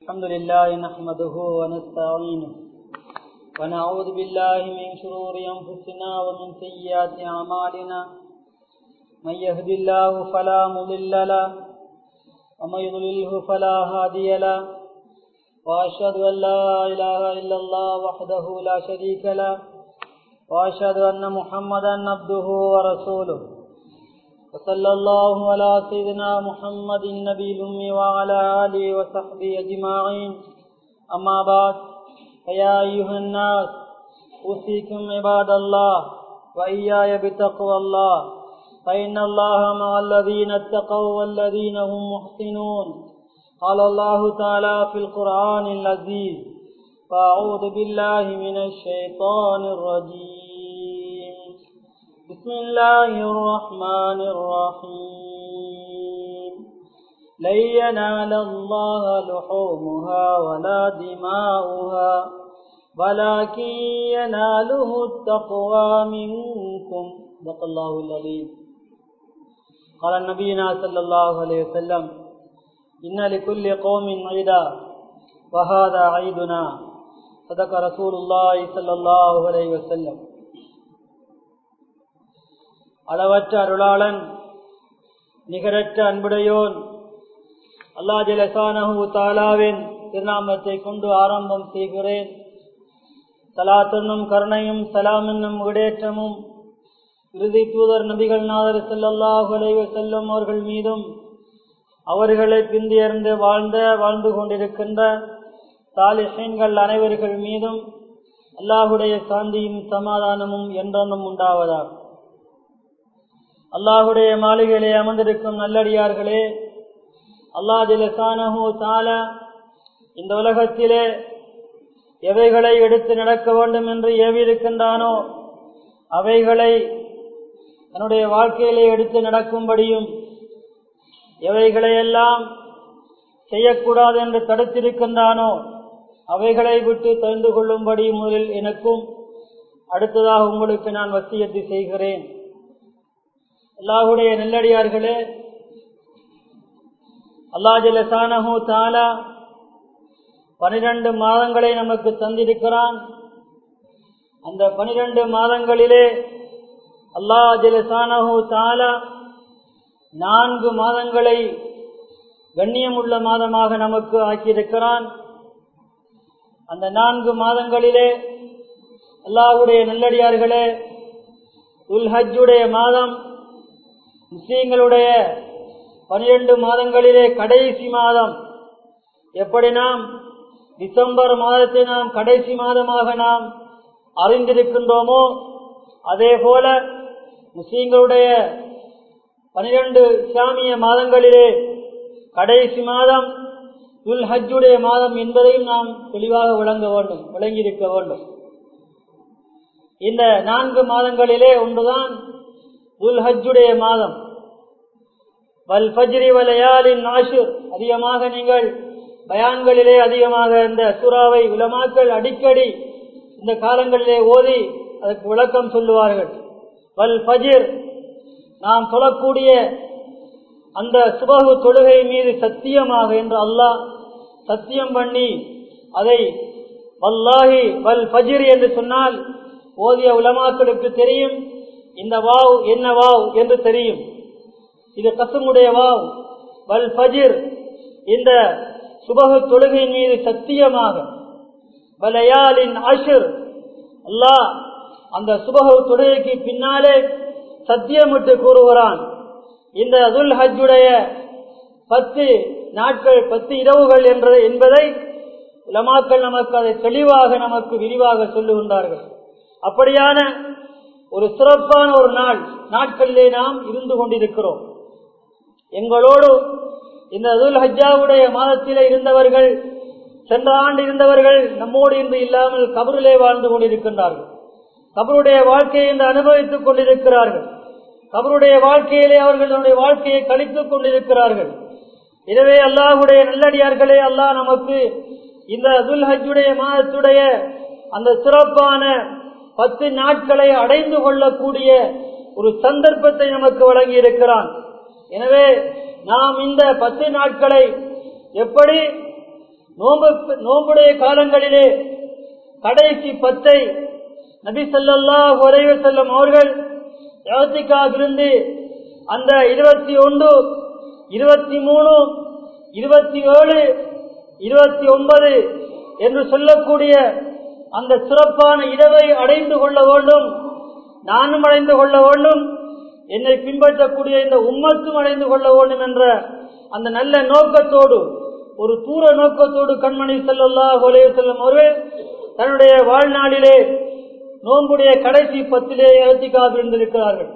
الحمد لله نحمده ونستعينه ونعوذ بالله من شرور أنفسنا ومن سيئات أعمالنا من يهد الله فلا مضل له ومن يضلله فلا هادي له وأشهد أن لا إله إلا الله وحده لا شريك له وأشهد أن محمدا عبده ورسوله وصلى الله على سيدنا محمد النبي الأمي وعلى آله وصحبه أجمعين أما بعد فيا أيها الناس أوصيكم عباد الله وإياي بتقوى الله فإن الله مع الذين اتقوا والذين هم محسنون قال الله تعالى في القرآن العزيز فأعوذ بالله من الشيطان الرجيم بسم الله الرحمن الرحيم لن ينال الله لحومها ولا دماؤها ولكن يناله التقوى منكم صدق الله العظيم قال نبينا صلى الله عليه وسلم إن لكل قوم عيدا وهذا عيدنا صدق رسول الله صلى الله عليه وسلم அளவற்ற அருளாளன் நிகரற்ற அன்புடையோன் அல்லா ஜலசானஹு தாலாவின் திருநாமத்தை கொண்டு ஆரம்பம் செய்கிறேன் சலாத்தென்னும் கருணையும் சலாம் என்னும் விடேற்றமும் இறுதி தூதர் நபிகள் நாதர் செல்லல்லாஹ் உலைவ செல்லும் அவர்கள் மீதும் அவர்களை பிந்தியர்ந்து வாழ்ந்த வாழ்ந்து கொண்டிருக்கின்ற சாலிஹீன்கள் அனைவர்கள் மீதும் அல்லாஹுடைய சாந்தியும் சமாதானமும் என்றென்றும் உண்டாவதாக அல்லாஹுடைய மாளிகையிலே அமர்ந்திருக்கும் நல்லடியார்களே அல்லா ஜிலசானஹூ தால இந்த உலகத்திலே எவைகளை எடுத்து நடக்க வேண்டும் என்று ஏவியிருக்கின்றானோ அவைகளை தன்னுடைய வாழ்க்கையிலே எடுத்து நடக்கும்படியும் எவைகளை எல்லாம் செய்யக்கூடாது என்று தடுத்திருக்கின்றானோ அவைகளை விட்டு தெரிந்து கொள்ளும்படி முதலில் எனக்கும் அடுத்ததாக உங்களுக்கு நான் வசியத்தை செய்கிறேன் அல்லாஹுடைய நெல்லடியார்களே அல்லாஜலசானஹூ தாலா பனிரெண்டு மாதங்களை நமக்கு தந்திருக்கிறான் அந்த பனிரெண்டு மாதங்களிலே அல்லா ஜலசானஹூ தாலா நான்கு மாதங்களை கண்ணியமுள்ள மாதமாக நமக்கு ஆக்கியிருக்கிறான் அந்த நான்கு மாதங்களிலே அல்லாஹுடைய நல்லடியார்களே உல்ஹஜ்ஜுடைய மாதம் முஸ்லீம்களுடைய பனிரெண்டு மாதங்களிலே கடைசி மாதம் எப்படி நாம் டிசம்பர் மாதத்தை நாம் கடைசி மாதமாக நாம் அறிந்திருக்கின்றோமோ அதே போல முஸ்லீம்களுடைய பனிரெண்டு இஸ்லாமிய மாதங்களிலே கடைசி மாதம் துல் ஹஜ்ஜுடைய மாதம் என்பதையும் நாம் தெளிவாக விளங்க வேண்டும் விளங்கியிருக்க வேண்டும் இந்த நான்கு மாதங்களிலே ஒன்றுதான் துல் ஹஜ்ஜுடைய மாதம் வல் ஃபஜ்ரி வலையாலின் நாஷுர் அதிகமாக நீங்கள் பயான்களிலே அதிகமாக இந்த சுறாவை உலமாக்கள் அடிக்கடி இந்த காலங்களிலே ஓதி அதற்கு விளக்கம் சொல்லுவார்கள் வல் ஃபஜிர் நாம் சொல்லக்கூடிய அந்த சுபகு தொழுகை மீது சத்தியமாக என்று அல்லாஹ் சத்தியம் பண்ணி அதை வல்லாஹி வல் ஃபஜிர் என்று சொன்னால் ஓதிய உலமாக்களுக்கு தெரியும் இந்த வாவ் என்ன வாவ் என்று தெரியும் இது கசமுடைய வாவ் வல் ஃபஜிர் இந்த சுபகு தொழுகையின் மீது சத்தியமாக வலையாலின் அஷுர் அல்லாஹ் அந்த சுபகு தொழுகைக்கு பின்னாலே சத்தியமிட்டு கூறுகிறான் இந்த அதுல் ஹஜ்ஜுடைய பத்து நாட்கள் பத்து இரவுகள் என்ற என்பதை உலமாக்கள் நமக்கு அதை தெளிவாக நமக்கு விரிவாக சொல்லுகின்றார்கள் அப்படியான ஒரு சிறப்பான ஒரு நாள் நாட்களிலே நாம் இருந்து கொண்டிருக்கிறோம் எங்களோடு இந்த அதுல் ஹஜ்ஜாவுடைய மாதத்திலே இருந்தவர்கள் சென்ற ஆண்டு இருந்தவர்கள் நம்மோடு இன்று இல்லாமல் கபரிலே வாழ்ந்து கொண்டிருக்கின்றார்கள் கபருடைய வாழ்க்கையை இன்று அனுபவித்துக் கொண்டிருக்கிறார்கள் கபருடைய வாழ்க்கையிலே அவர்களுடைய வாழ்க்கையை கழித்துக் கொண்டிருக்கிறார்கள் எனவே அல்லாஹுடைய நல்லடியார்களே அல்லாஹ் நமக்கு இந்த அதுல் ஹஜ்ஜுடைய மாதத்துடைய அந்த சிறப்பான பத்து நாட்களை அடைந்து கொள்ளக்கூடிய ஒரு சந்தர்ப்பத்தை நமக்கு வழங்கி இருக்கிறான் எனவே நாம் இந்த பத்து நாட்களை எப்படி நோம்பு நோம்புடைய காலங்களிலே கடைசி பத்தை நபி சொல்லல்லா உரைவ செல்லும் அவர்கள் இருந்து அந்த இருபத்தி ஒன்று இருபத்தி மூணு இருபத்தி ஏழு இருபத்தி ஒன்பது என்று சொல்லக்கூடிய அந்த சிறப்பான இரவை அடைந்து கொள்ள வேண்டும் நானும் அடைந்து கொள்ள வேண்டும் என்னை பின்பற்றக்கூடிய இந்த உம்மத்தும் அடைந்து கொள்ள வேண்டும் என்ற அந்த நல்ல நோக்கத்தோடு ஒரு தூர நோக்கத்தோடு கண்மணி செல்லல்லா ஒலே செல்லும் அவர்கள் தன்னுடைய வாழ்நாளிலே நோன்புடைய கடைசி பத்திலே எழுத்திக்காக இருந்திருக்கிறார்கள்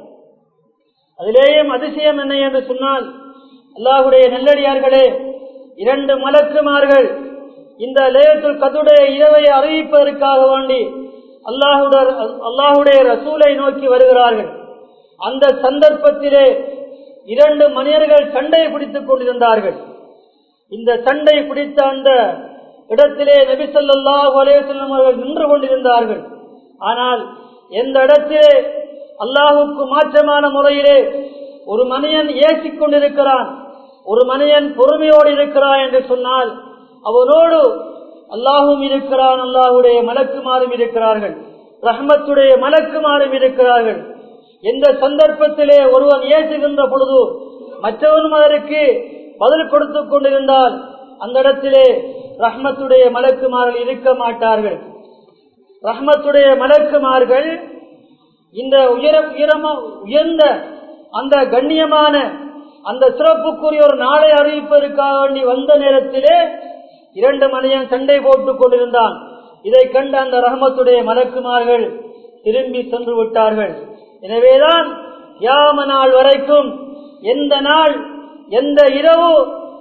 அதிலேயும் அதிசயம் என்ன என்று சொன்னால் அல்லாஹுடைய நெல்லடியார்களே இரண்டு மலக்குமார்கள் இந்த லேயத்துல் கதுடைய இரவை அறிவிப்பதற்காக வேண்டி அல்லாஹுடைய அல்லாஹுடைய ரசூலை நோக்கி வருகிறார்கள் அந்த சந்தர்ப்பத்திலே இரண்டு மனிதர்கள் சண்டை பிடித்துக் கொண்டிருந்தார்கள் இந்த சண்டை பிடித்த அந்த இடத்திலே நபிசல்லாஹ் அலேசல்லம் அவர்கள் நின்று கொண்டிருந்தார்கள் ஆனால் எந்த இடத்திலே அல்லாஹுக்கு மாற்றமான முறையிலே ஒரு மனிதன் ஏசிக் கொண்டிருக்கிறான் ஒரு மனிதன் பொறுமையோடு இருக்கிறான் என்று சொன்னால் அவனோடு அல்லாஹும் இருக்கிறான் அல்லாஹுடைய மலக்குமாறும் இருக்கிறார்கள் ரஹ்மத்துடைய மலக்குமாறும் இருக்கிறார்கள் எந்த சந்தர்ப்பத்திலே ஒருவன் ஏசுகின்ற பொழுது மற்றவனும் அதற்கு பதில் கொடுத்துக் கொண்டிருந்தால் அந்த இடத்திலே ரஹ்மத்துடைய மலக்குமார்கள் இருக்க மாட்டார்கள் ரஹ்மத்துடைய மலக்குமார்கள் இந்த உயர உயரம உயர்ந்த அந்த கண்ணியமான அந்த சிறப்புக்குரிய ஒரு நாளை அறிவிப்பதற்காக வேண்டி வந்த நேரத்திலே இரண்டு மனிதன் சண்டை போட்டுக் கொண்டிருந்தான் இதை கண்ட அந்த ரஹமத்துடைய மலக்குமார்கள் திரும்பி சென்று விட்டார்கள் எனவேதான் யாம நாள் வரைக்கும் எந்த நாள் எந்த இரவு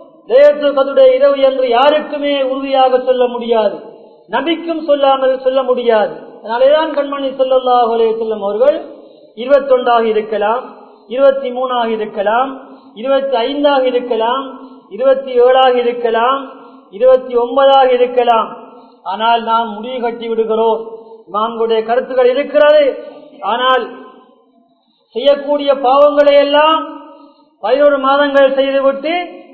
கதுடைய இரவு என்று யாருக்குமே உறுதியாக சொல்ல முடியாது நபிக்கும் சொல்லாமல் சொல்ல முடியாது அதனாலேதான் கண்மணி சொல்லல்லாஹ் செல்லும் அவர்கள் இருபத்தி ஒன்றாக இருக்கலாம் இருபத்தி மூணாக இருக்கலாம் இருபத்தி ஐந்தாக இருக்கலாம் இருபத்தி ஏழாக இருக்கலாம் இருபத்தி ஒன்பதாக இருக்கலாம் ஆனால் நாம் முடிவு கட்டி விடுகிறோம் மான்களுடைய கருத்துக்கள் இருக்கிறது ஆனால் செய்யக்கூடிய பாவங்களை எல்லாம் பதினோரு மாதங்கள் செய்துவிட்டு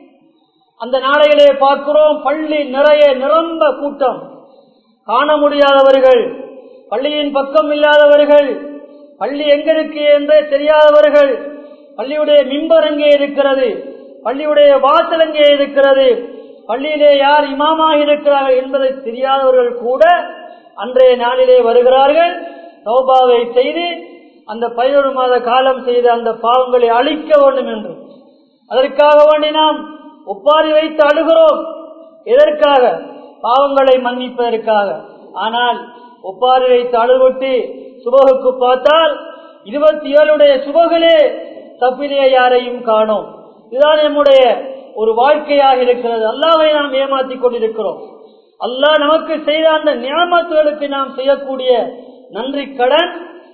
அந்த நாளையிலே பார்க்கிறோம் பள்ளி நிறைய நிரம்ப கூட்டம் காண முடியாதவர்கள் பள்ளியின் பக்கம் இல்லாதவர்கள் பள்ளி எங்க இருக்கு என்றே தெரியாதவர்கள் பள்ளியுடைய மிம்பர் எங்கே இருக்கிறது பள்ளியுடைய வாசல் எங்கே இருக்கிறது பள்ளியிலே யார் இமாமாக இருக்கிறார்கள் என்பதை தெரியாதவர்கள் கூட அன்றைய நாளிலே வருகிறார்கள் சௌபாவை செய்து அந்த பதினொரு மாத காலம் செய்த அந்த பாவங்களை அழிக்க வேண்டும் என்று அதற்காக வேண்டி நாம் ஒப்பாரி வைத்து அழுகிறோம் எதற்காக பாவங்களை மன்னிப்பதற்காக ஆனால் ஒப்பாரி வைத்து அழுவிட்டு சுபகுக்கு பார்த்தால் இருபத்தி ஏழுடைய சுபகிலே தப்பிலே யாரையும் காணோம் இதுதான் நம்முடைய ஒரு வாழ்க்கையாக இருக்கிறது அல்லாவை நாம் ஏமாற்றிக் கொண்டிருக்கிறோம் அல்லாஹ் நமக்கு செய்த அந்த ஞாபகத்துகளுக்கு நாம் செய்யக்கூடிய நன்றி கடன்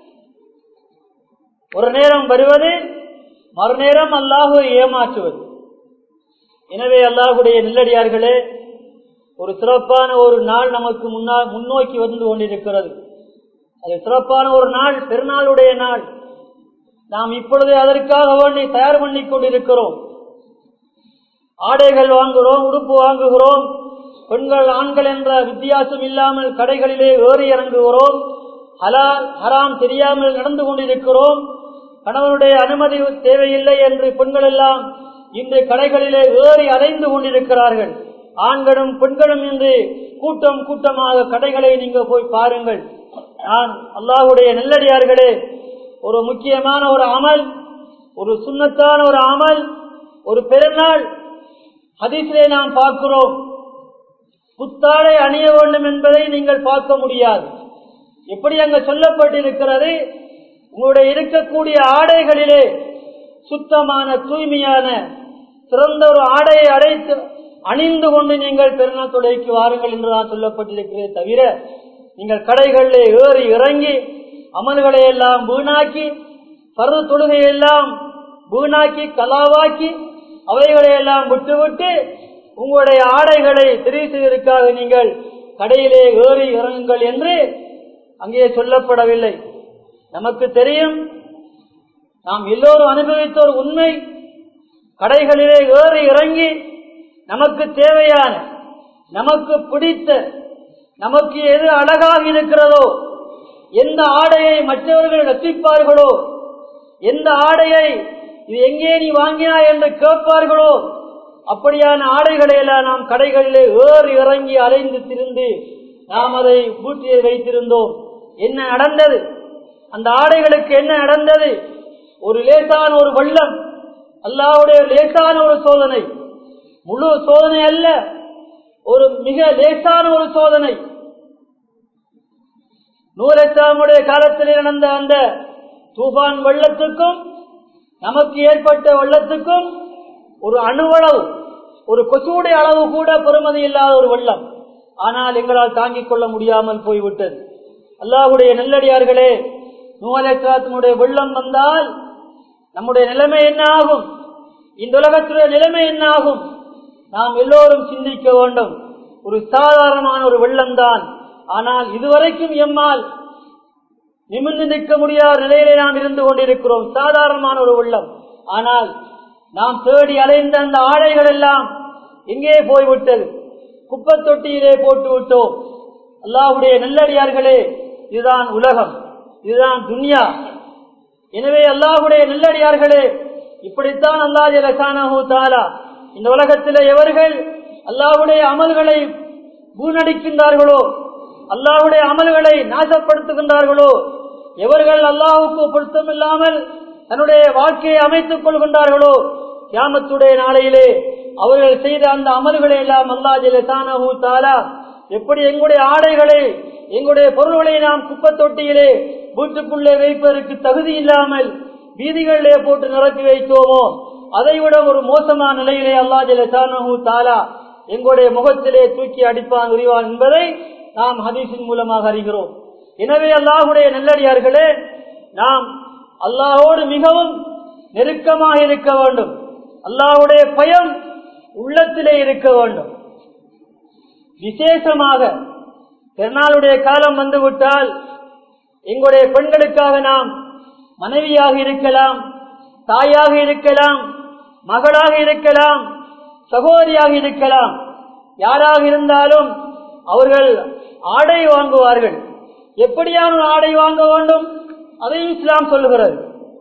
ஒரு நேரம் வருவது மறுநேரம் அல்லாஹுவை ஏமாற்றுவது எனவே அல்லாஹுடைய நெல்லடியார்களே ஒரு சிறப்பான ஒரு நாள் நமக்கு முன்னால் முன்னோக்கி வந்து கொண்டிருக்கிறது அது சிறப்பான ஒரு நாள் பெருநாளுடைய நாள் நாம் இப்பொழுது அதற்காக வேண்டி தயார் பண்ணி கொண்டிருக்கிறோம் ஆடைகள் வாங்குகிறோம் உடுப்பு வாங்குகிறோம் பெண்கள் ஆண்கள் என்ற வித்தியாசம் இல்லாமல் கடைகளிலே ஏறி இறங்குகிறோம் ஹலால் ஹராம் தெரியாமல் நடந்து கொண்டிருக்கிறோம் கணவனுடைய அனுமதி தேவையில்லை என்று பெண்கள் எல்லாம் இன்று கடைகளிலே ஏறி அலைந்து கொண்டிருக்கிறார்கள் ஆண்களும் பெண்களும் இன்று கூட்டம் கூட்டமாக கடைகளை நீங்க போய் பாருங்கள் நான் அல்லாஹுடைய நெல்லடியார்களே ஒரு முக்கியமான ஒரு அமல் ஒரு சுண்ணத்தான ஒரு அமல் ஒரு பெருநாள் ஹதீஸிலே நாம் பார்க்கிறோம் புத்தாடை அணிய வேண்டும் என்பதை நீங்கள் பார்க்க முடியாது எப்படி அங்க சொல்லப்பட்டிருக்கிறது உங்களுடைய இருக்கக்கூடிய ஆடைகளிலே சுத்தமான தூய்மையான சிறந்த ஒரு ஆடையை அடைத்து அணிந்து கொண்டு நீங்கள் பெருநாள் தொடைக்கு வாருங்கள் என்றுதான் சொல்லப்பட்டிருக்கிறதே தவிர நீங்கள் கடைகளிலே ஏறி இறங்கி அமல்களை எல்லாம் வீணாக்கி பருவ தொழுகை எல்லாம் வீணாக்கி கலாவாக்கி அவைகளை எல்லாம் விட்டுவிட்டு உங்களுடைய ஆடைகளை தெரிவு செய்வதற்காக நீங்கள் கடையிலே ஏறி இறங்குங்கள் என்று அங்கே சொல்லப்படவில்லை நமக்கு தெரியும் நாம் எல்லோரும் அனுபவித்த ஒரு உண்மை கடைகளிலே ஏறி இறங்கி நமக்கு தேவையான நமக்கு பிடித்த நமக்கு எது அழகாக இருக்கிறதோ எந்த ஆடையை மற்றவர்கள் ரசிப்பார்களோ எந்த ஆடையை இது எங்கே நீ வாங்கினாய் என்று கேட்பார்களோ அப்படியான ஆடைகளை எல்லாம் நாம் கடைகளிலே ஏறி இறங்கி அலைந்து திரிந்து நாம் அதை பூட்டியை வைத்திருந்தோம் என்ன நடந்தது அந்த ஆடைகளுக்கு என்ன நடந்தது ஒரு லேசான ஒரு வெள்ளம் அல்லாவுடைய லேசான ஒரு சோதனை முழு சோதனை அல்ல ஒரு மிக லேசான ஒரு சோதனை நூலச்சாமுடைய காலத்தில் நடந்த அந்த தூபான் வெள்ளத்துக்கும் நமக்கு ஏற்பட்ட வெள்ளத்துக்கும் ஒரு அணுவளவு ஒரு கொசுடைய அளவு கூட பெருமதி இல்லாத ஒரு வெள்ளம் ஆனால் எங்களால் தாங்கிக் கொள்ள முடியாமல் போய்விட்டது அல்லாஹுடைய நெல்லடியார்களே நூலச்சாத்தினுடைய வெள்ளம் வந்தால் நம்முடைய நிலைமை என்ன ஆகும் இந்த உலகத்துடைய நிலைமை என்ன ஆகும் நாம் எல்லோரும் சிந்திக்க வேண்டும் ஒரு சாதாரணமான ஒரு வெள்ளம் தான் ஆனால் இதுவரைக்கும் எம்மால் நிமிர்ந்து நிற்க முடியாத நிலையிலே நாம் இருந்து கொண்டிருக்கிறோம் சாதாரணமான ஒரு வெள்ளம் ஆனால் நாம் தேடி அலைந்த அந்த ஆடைகள் எல்லாம் எங்கே போய்விட்டது குப்பை தொட்டியிலே போட்டு விட்டோம் அல்லாஹுடைய நல்லடியார்களே இதுதான் உலகம் இதுதான் துன்யா எனவே அல்லாஹுடைய நல்லடியார்களே இப்படித்தான் அல்லாஹ் ஜலசானஹு தாலா இந்த உலகத்திலே எவர்கள் அல்லாஹுடைய அமல்களை பூனடிக்கின்றார்களோ அல்லாஹுடைய அமல்களை நாசப்படுத்துகின்றார்களோ எவர்கள் அல்லாஹுக்கு பொருத்தம் இல்லாமல் தன்னுடைய வாழ்க்கையை அமைத்துக் கொள்கின்றார்களோ கியாமத்துடைய நாளையிலே அவர்கள் செய்த அந்த அமல்களை எல்லாம் அல்லா ஜலசானஹு தாலா எப்படி எங்களுடைய ஆடைகளை எங்களுடைய பொருள்களை நாம் குப்பை தொட்டியிலே வீட்டுக்குள்ளே வைப்பதற்கு தகுதி இல்லாமல் வீதிகளிலே போட்டு நிரப்பி வைத்தோமோ அதைவிட ஒரு மோசமான நிலையிலே அல்லா ஜலசானஹு தாலா எங்களுடைய முகத்திலே தூக்கி அடிப்பான் உரிவான் என்பதை நாம் ஹதீஸின் மூலமாக அறிகிறோம் எனவே அல்லாஹுடைய நல்லடியார்களே நாம் அல்லாஹோடு மிகவும் நெருக்கமாக இருக்க வேண்டும் அல்லாஹுடைய பயம் உள்ளத்திலே இருக்க வேண்டும் விசேஷமாக திருநாளுடைய காலம் வந்துவிட்டால் எங்களுடைய பெண்களுக்காக நாம் மனைவியாக இருக்கலாம் தாயாக இருக்கலாம் மகளாக இருக்கலாம் சகோதரியாக இருக்கலாம் யாராக இருந்தாலும் அவர்கள் ஆடை வாங்குவார்கள் எப்படியான ஆடை வாங்க வேண்டும் அதையும் இஸ்லாம் சொல்லுகிறது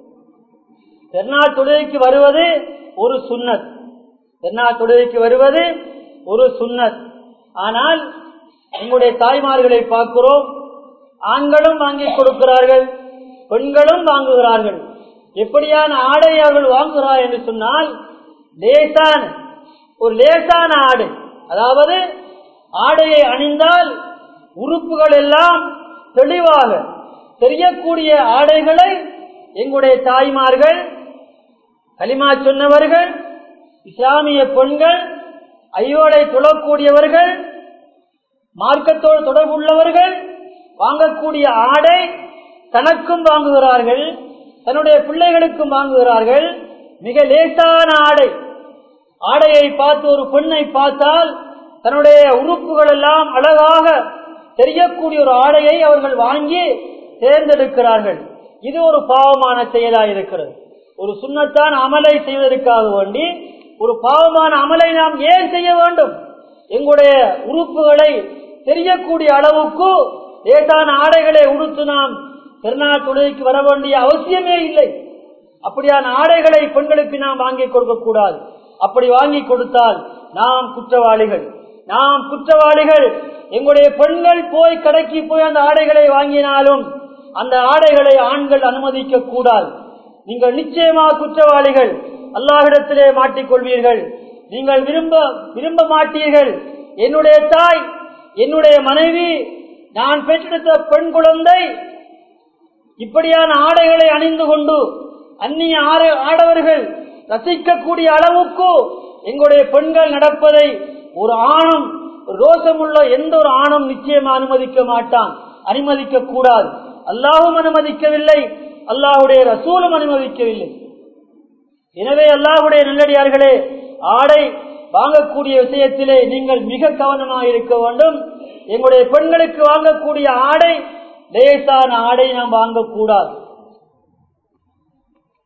தென்னாள் தொழுகைக்கு வருவது ஒரு சுன்னத் தென்னாள் தொழுகைக்கு வருவது ஒரு சுன்னத் ஆனால் எங்களுடைய தாய்மார்களை பார்க்கிறோம் ஆண்களும் வாங்கி கொடுக்கிறார்கள் பெண்களும் வாங்குகிறார்கள் எப்படியான ஆடை அவர்கள் வாங்குகிறார் என்று சொன்னால் லேசான ஒரு லேசான ஆடை அதாவது ஆடையை அணிந்தால் உறுப்புகள் எல்லாம் தெளிவாக தெரியக்கூடிய ஆடைகளை எங்களுடைய தாய்மார்கள் களிமா சொன்னவர்கள் இஸ்லாமிய பெண்கள் ஐயோடை தொழக்கூடியவர்கள் மார்க்கத்தோடு தொடர்புள்ளவர்கள் வாங்கக்கூடிய ஆடை தனக்கும் வாங்குகிறார்கள் தன்னுடைய பிள்ளைகளுக்கும் வாங்குகிறார்கள் மிக லேசான ஆடை ஆடையை பார்த்து ஒரு பெண்ணை பார்த்தால் தன்னுடைய உறுப்புகள் எல்லாம் அழகாக தெரியக்கூடிய ஒரு ஆடையை அவர்கள் வாங்கி தேர்ந்தெடுக்கிறார்கள் இது ஒரு பாவமான செயலா இருக்கிறது ஒரு சுண்ணத்தான் அமலை செய்வதற்காக வேண்டி ஒரு பாவமான அமலை நாம் ஏன் செய்ய வேண்டும் எங்களுடைய உறுப்புகளை தெரியக்கூடிய அளவுக்கு லேசான ஆடைகளை உடுத்து நாம் திருநாள் தொழுகைக்கு வர வேண்டிய அவசியமே இல்லை அப்படியான ஆடைகளை பெண்களுக்கு நாம் வாங்கி கொடுக்க கூடாது அப்படி வாங்கி கொடுத்தால் நாம் குற்றவாளிகள் நாம் குற்றவாளிகள் எங்களுடைய பெண்கள் போய் கடைக்கு போய் அந்த ஆடைகளை வாங்கினாலும் அந்த ஆடைகளை ஆண்கள் அனுமதிக்க கூடாது நீங்கள் நிச்சயமாக குற்றவாளிகள் அல்லாஹிடத்திலே மாட்டிக்கொள்வீர்கள் நீங்கள் விரும்ப விரும்ப மாட்டீர்கள் என்னுடைய தாய் என்னுடைய மனைவி நான் பெற்றெடுத்த பெண் குழந்தை இப்படியான ஆடைகளை அணிந்து கொண்டு அந்நிய ஆடவர்கள் ரசிக்கக்கூடிய அளவுக்கு எங்களுடைய பெண்கள் நடப்பதை ஒரு ஆணும் ரோசமுள்ள எந்த ஒரு ஆணும் நிச்சயமா அனுமதிக்க மாட்டான் அனுமதிக்க கூடாது அல்லாஹும் அனுமதிக்கவில்லை அல்லாஹுடைய ரசூலும் அனுமதிக்கவில்லை எனவே அல்லாஹுடைய நல்லடியார்களே ஆடை வாங்கக்கூடிய விஷயத்திலே நீங்கள் மிக கவனமாக இருக்க வேண்டும் எங்களுடைய பெண்களுக்கு வாங்கக்கூடிய ஆடை லேசான ஆடை நாம் வாங்கக்கூடாது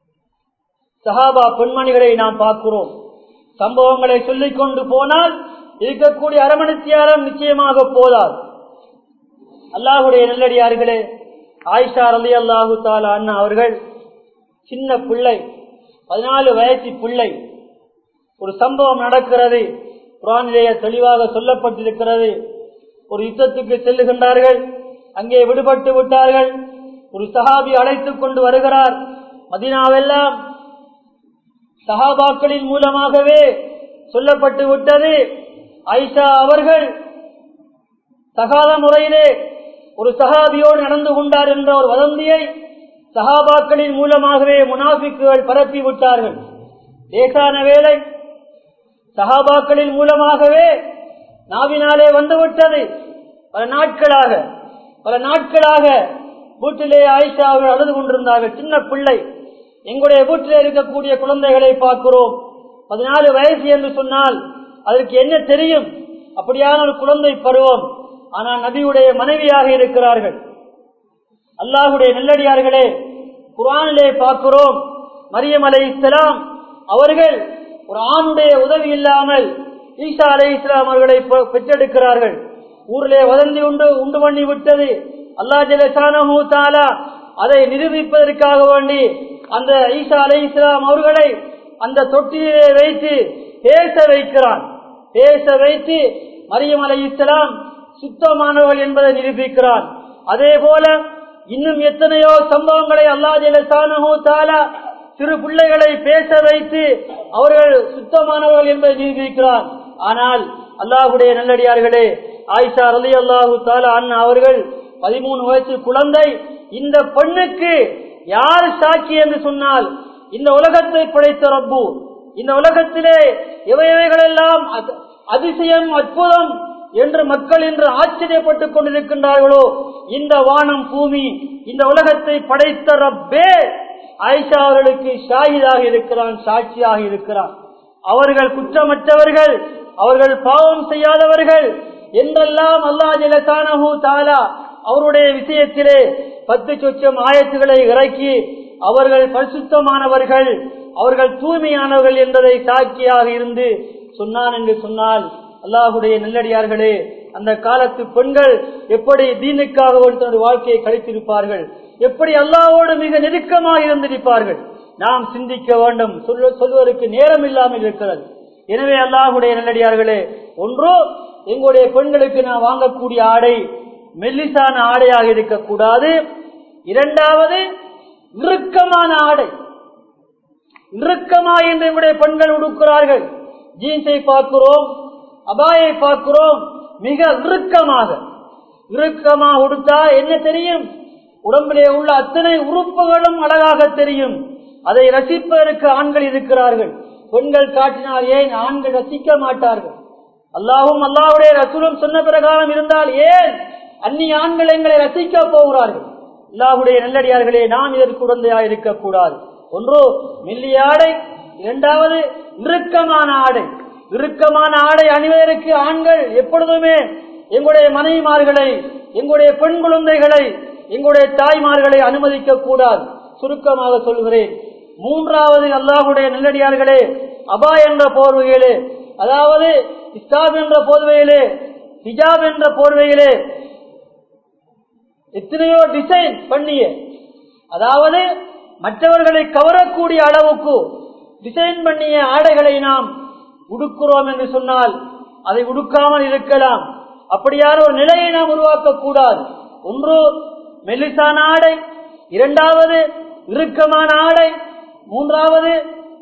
சஹாபா பெண்மணிகளை நாம் பார்க்கிறோம் சம்பவங்களை சொல்லிக் கொண்டு போனால் இருக்கக்கூடிய அரமணித்தியாரம் நிச்சயமாக போதாது அல்லாஹுடைய நல்லடியார்களே ஆயிஷா அலி அல்லாஹு தாலா அண்ணா அவர்கள் சின்ன பிள்ளை பதினாலு வயசு பிள்ளை ஒரு சம்பவம் நடக்கிறது குரானிலேயே தெளிவாக சொல்லப்பட்டிருக்கிறது ஒரு யுத்தத்துக்கு செல்லுகின்றார்கள் அங்கே விடுபட்டு விட்டார்கள் ஒரு சஹாபி அழைத்துக் கொண்டு வருகிறார் மதினாவெல்லாம் சஹாபாக்களின் மூலமாகவே சொல்லப்பட்டு விட்டது ஐஷா அவர்கள் சகாத முறையிலே ஒரு சஹாபியோடு நடந்து கொண்டார் என்ற ஒரு வதந்தியை சஹாபாக்களின் மூலமாகவே முனாஃபிக்குகள் பரப்பி விட்டார்கள் லேசான வேலை சஹாபாக்களின் மூலமாகவே நாவினாலே வந்துவிட்டது பல நாட்களாக பல நாட்களாக வீட்டிலே ஆயிஷா அவர்கள் அழுது கொண்டிருந்தார்கள் சின்ன பிள்ளை எங்களுடைய வீட்டிலே இருக்கக்கூடிய குழந்தைகளை பார்க்கிறோம் பதினாலு வயசு என்று சொன்னால் அதற்கு என்ன தெரியும் அப்படியான ஒரு குழந்தை பருவம் ஆனால் நபியுடைய மனைவியாக இருக்கிறார்கள் அல்லாஹுடைய நெல்லடியார்களே குரானிலே பார்க்கிறோம் மரியம் அலை இஸ்லாம் அவர்கள் ஒரு ஆணுடைய உதவி இல்லாமல் ஈசா அலை இஸ்லாம் அவர்களை பெற்றெடுக்கிறார்கள் ஊரிலே வதந்தி உண்டு உண்டு பண்ணி விட்டது அல்லா ஜலசானஹூ தாலா அதை நிரூபிப்பதற்காக வேண்டி அந்த ஈசா அலை இஸ்லாம் அவர்களை அந்த தொட்டிலே வைத்து பேச வைக்கிறான் பேச வைத்து மரியம் அலை இஸ்லாம் சுத்தமானவர்கள் என்பதை நிரூபிக்கிறான் அதே போல இன்னும் எத்தனையோ சம்பவங்களை அல்லா ஜலசானஹூ தாலா சிறு பிள்ளைகளை பேச வைத்து அவர்கள் சுத்தமானவர்கள் என்பதை நிரூபிக்கிறான் ஆனால் அல்லாஹுடைய நல்லடியார்களே ஆயிஷா ரலி அல்லாஹு தாலா அண்ணா அவர்கள் பதிமூணு வயசு குழந்தை இந்த பெண்ணுக்கு யார் சாட்சி என்று சொன்னால் இந்த உலகத்தை படைத்த ரப்பு இந்த உலகத்திலே எவையவைகளெல்லாம் அதிசயம் அற்புதம் என்று மக்கள் இன்று ஆச்சரியப்பட்டுக் கொண்டிருக்கின்றார்களோ இந்த வானம் பூமி இந்த உலகத்தை படைத்த ரப்பே ஆயிஷா அவர்களுக்கு ஷாஹிதாக இருக்கிறான் சாட்சியாக இருக்கிறான் அவர்கள் குற்றமற்றவர்கள் அவர்கள் பாவம் செய்யாதவர்கள் என்றெல்லாம் அல்லா ஜலசானஹூ தாலா அவருடைய விஷயத்திலே பத்து சொச்சம் ஆயத்துகளை இறக்கி அவர்கள் பரிசுத்தமானவர்கள் அவர்கள் தூய்மையானவர்கள் என்பதை சாட்சியாக இருந்து சொன்னான் என்று சொன்னால் அல்லாஹுடைய நல்லடியார்களே அந்த காலத்து பெண்கள் எப்படி தீனுக்காக தன்னுடைய வாழ்க்கையை கழித்திருப்பார்கள் எப்படி அல்லாவோடு மிக நெருக்கமாக இருந்திருப்பார்கள் நாம் சிந்திக்க வேண்டும் சொல்ல சொல்வதற்கு நேரம் இல்லாமல் இருக்கிறது எனவே அல்லாஹுடைய நல்லடியார்களே ஒன்றோ எங்களுடைய பெண்களுக்கு நான் வாங்கக்கூடிய ஆடை மெல்லிசான ஆடையாக இருக்கக்கூடாது இரண்டாவது இறுக்கமான ஆடை இறுக்கமா என்று எங்களுடைய பெண்கள் உடுக்கிறார்கள் ஜீன்ஸை பார்க்கிறோம் அபாயை பார்க்கிறோம் மிக இறுக்கமாக இறுக்கமாக உடுத்தா என்ன தெரியும் உடம்பிலே உள்ள அத்தனை உறுப்புகளும் அழகாக தெரியும் அதை ரசிப்பதற்கு ஆண்கள் இருக்கிறார்கள் பெண்கள் காட்டினால் ஏன் ஆண்கள் ரசிக்க மாட்டார்கள் அல்லாஹும் அல்லாவுடைய ரசூலும் சொன்ன பிரகாரம் இருந்தால் ஏன் அந்நிய ஆண்கள் எங்களை ரசிக்க போகிறார்கள் அல்லாஹுடைய நல்லடியார்களே நாம் இதற்கு உடந்தையாக இருக்கக்கூடாது ஒன்று மெல்லிய ஆடை இரண்டாவது இறுக்கமான ஆடை இறுக்கமான ஆடை அணிவதற்கு ஆண்கள் எப்பொழுதுமே எங்களுடைய மனைவிமார்களை எங்களுடைய பெண் குழந்தைகளை எங்களுடைய தாய்மார்களை அனுமதிக்க கூடாது சுருக்கமாக சொல்கிறேன் மூன்றாவது அல்லாஹுடைய நல்லடியார்களே அபா என்ற போர்வையிலே அதாவது இஸ்லாப் என்ற போர்வையிலே ஹிஜாப் என்ற போர்வையிலே எத்தனையோ டிசைன் பண்ணிய அதாவது மற்றவர்களை கவரக்கூடிய அளவுக்கு டிசைன் பண்ணிய ஆடைகளை நாம் உடுக்கிறோம் என்று சொன்னால் அதை உடுக்காமல் இருக்கலாம் அப்படியான ஒரு நிலையை நாம் உருவாக்க கூடாது ஒன்று மெல்லிசான ஆடை இரண்டாவது இறுக்கமான ஆடை மூன்றாவது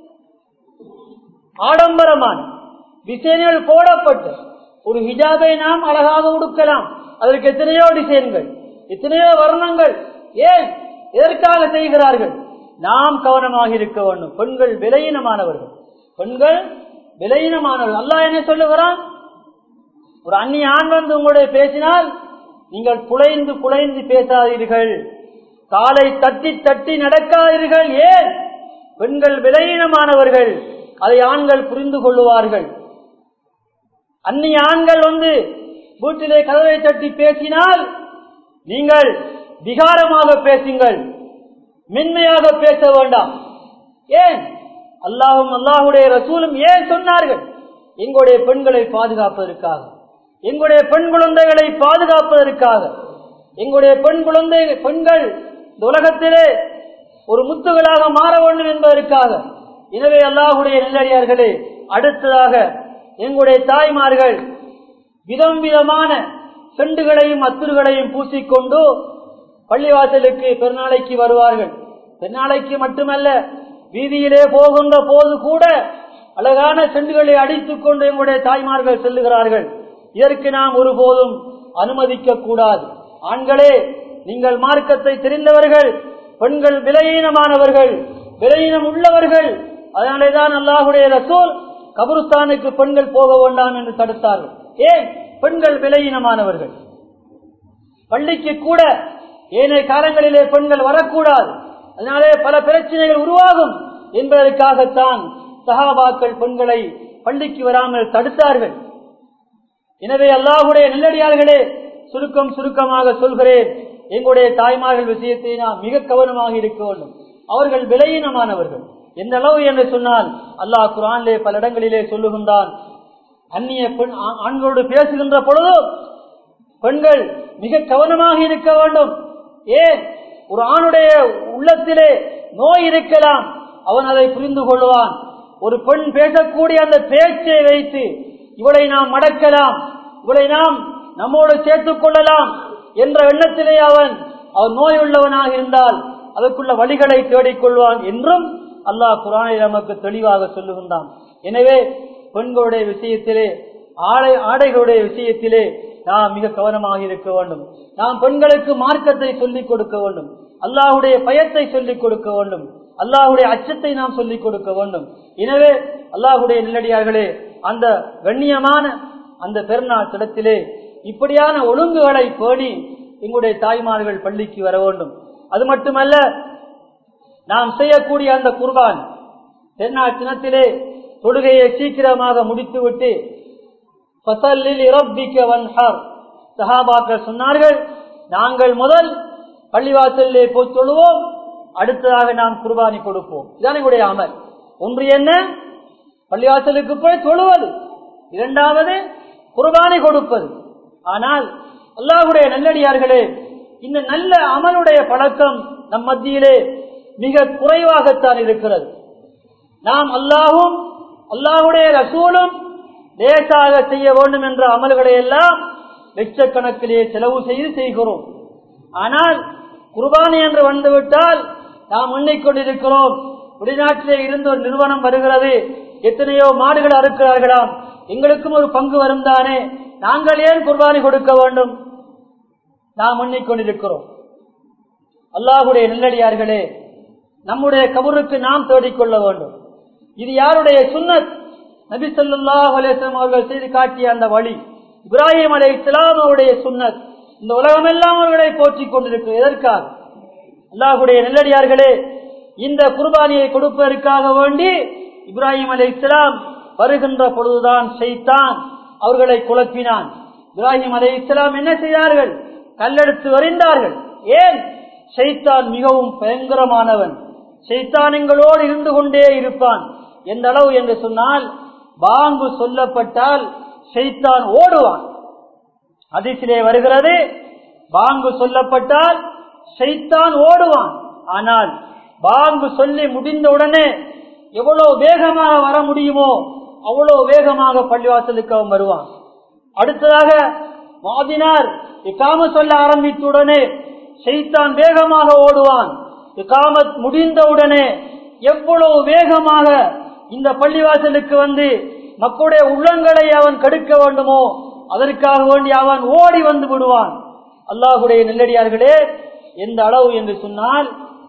ஆடம்பரமான டிசைன்கள் போடப்பட்டு ஒரு ஹிஜாபை நாம் அழகாக உடுக்கலாம் அதற்கு எத்தனையோ டிசைன்கள் எத்தனையோ வர்ணங்கள் ஏன் எதற்காக செய்கிறார்கள் நாம் கவனமாக இருக்க வேண்டும் பெண்கள் விலையினமானவர்கள் பெண்கள் விலையினமானவர்கள் அல்லா என்ன சொல்லுகிறான் ஒரு அந்நிய ஆண் வந்து உங்களுடைய பேசினால் நீங்கள் குலைந்து குலைந்து பேசாதீர்கள் காலை தட்டி தட்டி நடக்காதீர்கள் ஏன் பெண்கள் விலையினமானவர்கள் அதை ஆண்கள் புரிந்து கொள்ளுவார்கள் அந்நிய ஆண்கள் வந்து வீட்டிலே கதவை தட்டி பேசினால் நீங்கள் விகாரமாக பேசுங்கள் மென்மையாக பேச வேண்டாம் ஏன் அல்லாஹும் அல்லாஹுடைய ரசூலும் ஏன் சொன்னார்கள் எங்களுடைய பெண்களை பாதுகாப்பதற்காக எங்களுடைய பெண் குழந்தைகளை பாதுகாப்பதற்காக எங்களுடைய பெண் குழந்தை பெண்கள் இந்த உலகத்திலே ஒரு முத்துகளாக மாற வேண்டும் என்பதற்காக எனவே அல்லாஹுடைய நல்லடியார்களே அடுத்ததாக எங்களுடைய தாய்மார்கள் விதம் விதமான செண்டுகளையும் அத்துருகளையும் பூசிக்கொண்டு பள்ளிவாசலுக்கு பெருநாளைக்கு வருவார்கள் பெருநாளைக்கு மட்டுமல்ல வீதியிலே போகின்ற போது கூட அழகான செண்டுகளை அடித்துக் கொண்டு எங்களுடைய தாய்மார்கள் செல்லுகிறார்கள் இதற்கு நாம் ஒருபோதும் அனுமதிக்க கூடாது ஆண்களே நீங்கள் மார்க்கத்தை தெரிந்தவர்கள் பெண்கள் விலையீனமானவர்கள் விலையீனம் உள்ளவர்கள் அதனாலேதான் அல்லாஹுடைய ரசூல் கபருஸ்தானுக்கு பெண்கள் போக வேண்டாம் என்று தடுத்தார்கள் ஏன் பெண்கள் விலையீனமானவர்கள் பள்ளிக்கு கூட ஏனைய காலங்களிலே பெண்கள் வரக்கூடாது அதனாலே பல பிரச்சனைகள் உருவாகும் என்பதற்காகத்தான் சகாபாக்கள் பெண்களை பள்ளிக்கு வராமல் தடுத்தார்கள் எனவே அல்லாஹுடைய நல்லடியார்களே சுருக்கம் சுருக்கமாக சொல்கிறேன் எங்களுடைய தாய்மார்கள் விஷயத்தை நாம் மிக கவனமாக இருக்க வேண்டும் அவர்கள் விலையினமானவர்கள் எந்த அளவு என்று சொன்னால் அல்லாஹ் குரானிலே பல இடங்களிலே சொல்லுகின்றான் அந்நிய பெண் ஆண்களோடு பேசுகின்ற பொழுது பெண்கள் மிக கவனமாக இருக்க வேண்டும் ஏன் ஒரு ஆணுடைய உள்ளத்திலே நோய் இருக்கலாம் அவன் அதை புரிந்து கொள்வான் ஒரு பெண் பேசக்கூடிய அந்த பேச்சை வைத்து இவளை நாம் மடக்கலாம் இவளை நாம் நம்மோடு சேர்த்துக் கொள்ளலாம் என்ற எண்ணத்திலே அவன் அவன் நோய் உள்ளவனாக இருந்தால் அதற்குள்ள வழிகளை தேடிக்கொள்வான் என்றும் அல்லாஹ் குரானை நமக்கு தெளிவாக சொல்லுகின்றான் எனவே பெண்களுடைய விஷயத்திலே ஆடை ஆடைகளுடைய விஷயத்திலே நாம் மிக கவனமாக இருக்க வேண்டும் நாம் பெண்களுக்கு மார்க்கத்தை சொல்லிக் கொடுக்க வேண்டும் அல்லாஹுடைய பயத்தை சொல்லிக் கொடுக்க வேண்டும் அல்லாஹுடைய அச்சத்தை நாம் சொல்லிக் கொடுக்க வேண்டும் எனவே அல்லாஹுடைய நிலடியார்களே அந்த கண்ணியமான அந்த பெருநாள் திடத்திலே இப்படியான ஒழுங்குகளை பேணி எங்களுடைய தாய்மார்கள் பள்ளிக்கு வர வேண்டும் அது மட்டுமல்ல நாம் செய்யக்கூடிய அந்த குர்பான் பெருநாள் தினத்திலே தொழுகையை சீக்கிரமாக முடித்துவிட்டு சஹாபாக்கள் சொன்னார்கள் நாங்கள் முதல் பள்ளிவாசலிலே போய் தொழுவோம் அடுத்ததாக நாம் குர்பானி கொடுப்போம் இதுதான் எங்களுடைய அமல் ஒன்று என்ன பள்ளிவாசலுக்கு போய் தொழுவது இரண்டாவது குர்பானி கொடுப்பது ஆனால் அல்லாஹுடைய நல்லடியார்களே இந்த நல்ல அமலுடைய பழக்கம் நம் மத்தியிலே மிக குறைவாகத்தான் இருக்கிறது நாம் அல்லாஹும் அல்லாஹுடைய ரசூலும் லேசாக செய்ய வேண்டும் என்ற அமல்களை எல்லாம் லட்சக்கணக்கிலே செலவு செய்து செய்கிறோம் ஆனால் குர்பானி என்று வந்துவிட்டால் நாம் எண்ணிக்கொண்டிருக்கிறோம் வெளிநாட்டிலே இருந்து ஒரு நிறுவனம் வருகிறது எத்தனையோ மாடுகள் அறுக்கிறார்களாம் எங்களுக்கும் ஒரு பங்கு வரும் தானே நாங்கள் ஏன் குர்பானி கொடுக்க வேண்டும் நாம் எண்ணிக்கொண்டிருக்கிறோம் அல்லாஹுடைய நெல்லடியார்களே நம்முடைய கபருக்கு நாம் தேடிக்கொள்ள வேண்டும் இது யாருடைய சுன்னத் நபி சொல்லாஹ் அலேஸ்லம் அவர்கள் செய்து காட்டிய அந்த வழி இப்ராஹிம் அலை இஸ்லாம் அவருடைய சுன்னத் இந்த உலகமெல்லாம் அவர்களை போற்றிக் கொண்டிருக்கிறது எதற்காக அல்லாஹுடைய நெல்லடியார்களே இந்த குர்பானியை கொடுப்பதற்காக வேண்டி இப்ராஹிம் அலை இஸ்லாம் வருகின்ற பொழுதுதான் செய்தான் அவர்களை குழப்பினான் இப்ராஹிம் அலை இஸ்லாம் என்ன செய்தார்கள் கல்லெடுத்து வரைந்தார்கள் ஏன் செய்தான் மிகவும் பயங்கரமானவன் செய்தான் எங்களோடு இருந்து கொண்டே இருப்பான் எந்த அளவு என்று சொன்னால் பாங்கு சொல்லப்பட்டால் செய்தான் ஓடுவான் அதிசிலே வருகிறது பாங்கு சொல்லப்பட்டால் செய்தான் ஓடுவான் ஆனால் பாங்கு சொல்லி முடிந்தவுடனே எவ்வளவு வேகமாக வர முடியுமோ அவ்வளவு வேகமாக பள்ளிவாசலுக்கு அவன் வருவான் அடுத்ததாக மாதினார் இக்காம சொல்ல ஆரம்பித்தவுடனே செய்தான் வேகமாக ஓடுவான் இக்காமத் முடிந்தவுடனே எவ்வளவு வேகமாக இந்த பள்ளிவாசலுக்கு வந்து மக்களுடைய உள்ளங்களை அவன் கெடுக்க வேண்டுமோ அதற்காக வேண்டி அவன் ஓடி வந்து விடுவான் அல்லாஹுடைய நெல்லடியார்களே எந்த அளவு என்று சொன்னால்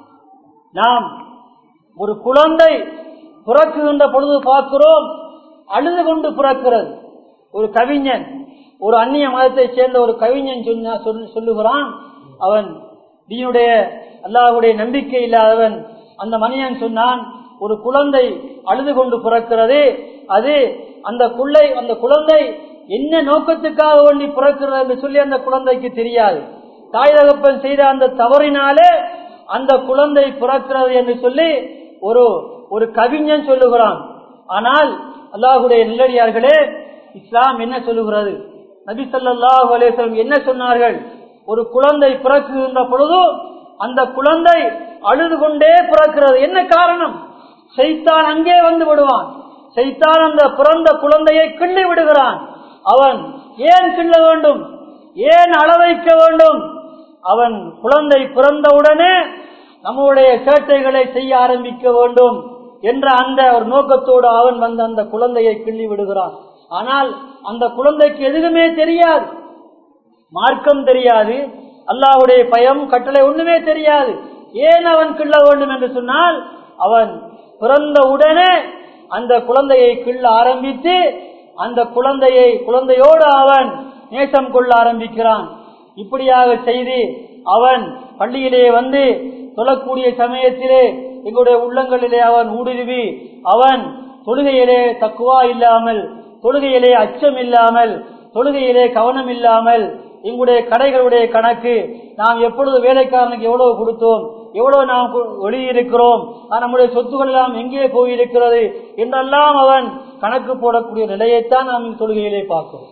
நாம் ஒரு குழந்தை பிறக்குகின்ற பொழுது பார்க்கிறோம் அழுது கொண்டு பிறக்கிறது ஒரு கவிஞன் ஒரு அந்நிய மதத்தை சேர்ந்த ஒரு கவிஞன் சொன்ன சொல்லுகிறான் அவன் நீனுடைய அல்லாஹுடைய நம்பிக்கை இல்லாதவன் அந்த மனிதன் சொன்னான் ஒரு குழந்தை அழுது கொண்டு பிறக்கிறது அது அந்த குள்ளை அந்த குழந்தை என்ன நோக்கத்துக்காக வேண்டி பிறக்கிறது என்று சொல்லி அந்த குழந்தைக்கு தெரியாது தாய் தகப்பன் செய்த அந்த தவறினாலே அந்த குழந்தை பிறக்கிறது என்று சொல்லி ஒரு ஒரு கவிஞன் சொல்லுகிறான் ஆனால் அல்லாஹுடைய நல்லடியார்களே இஸ்லாம் என்ன சொல்லுகிறது நபி ஸல்லல்லாஹு அலைஹி வஸல்லம் என்ன சொன்னார்கள் ஒரு குழந்தை பிறக்குகின்ற பொழுது அந்த குழந்தை அழுது கொண்டே பிறக்கிறது என்ன காரணம் செய்தான் அங்கே வந்து விடுவான் செய்தான் அந்த பிறந்த குழந்தையை கிள்ளி விடுகிறான் அவன் ஏன் கிள்ள வேண்டும் ஏன் அள வைக்க வேண்டும் அவன் குழந்தை பிறந்தவுடனே நம்முடைய சேட்டைகளை செய்ய ஆரம்பிக்க வேண்டும் என்ற அந்த ஒரு நோக்கத்தோடு அவன் வந்து அந்த குழந்தையை கிள்ளி விடுகிறான் ஆனால் அந்த குழந்தைக்கு எதுவுமே தெரியாது மார்க்கம் தெரியாது அல்லாஹுடைய பயம் கட்டளை ஒண்ணுமே தெரியாது ஏன் அவன் கிள்ள வேண்டும் என்று சொன்னால் அவன் பிறந்த உடனே அந்த குழந்தையை கிள்ள ஆரம்பித்து அந்த குழந்தையை குழந்தையோடு அவன் நேசம் கொள்ள ஆரம்பிக்கிறான் இப்படியாக செய்து அவன் பள்ளியிலே வந்து தொழக்கூடிய சமயத்திலே எங்களுடைய உள்ளங்களிலே அவன் ஊடுருவி அவன் தொழுகையிலே தக்குவா இல்லாமல் தொழுகையிலே அச்சம் இல்லாமல் தொழுகையிலே கவனம் இல்லாமல் எங்களுடைய கடைகளுடைய கணக்கு நாம் எப்பொழுது வேலைக்காரனுக்கு எவ்வளவு கொடுத்தோம் எவ்வளவு நாம் வெளியிருக்கிறோம் நம்முடைய சொத்துக்கள் எல்லாம் எங்கே போயிருக்கிறது என்றெல்லாம் அவன் கணக்கு போடக்கூடிய நிலையைத்தான் நாம் தொழுகையிலே பார்க்கிறோம்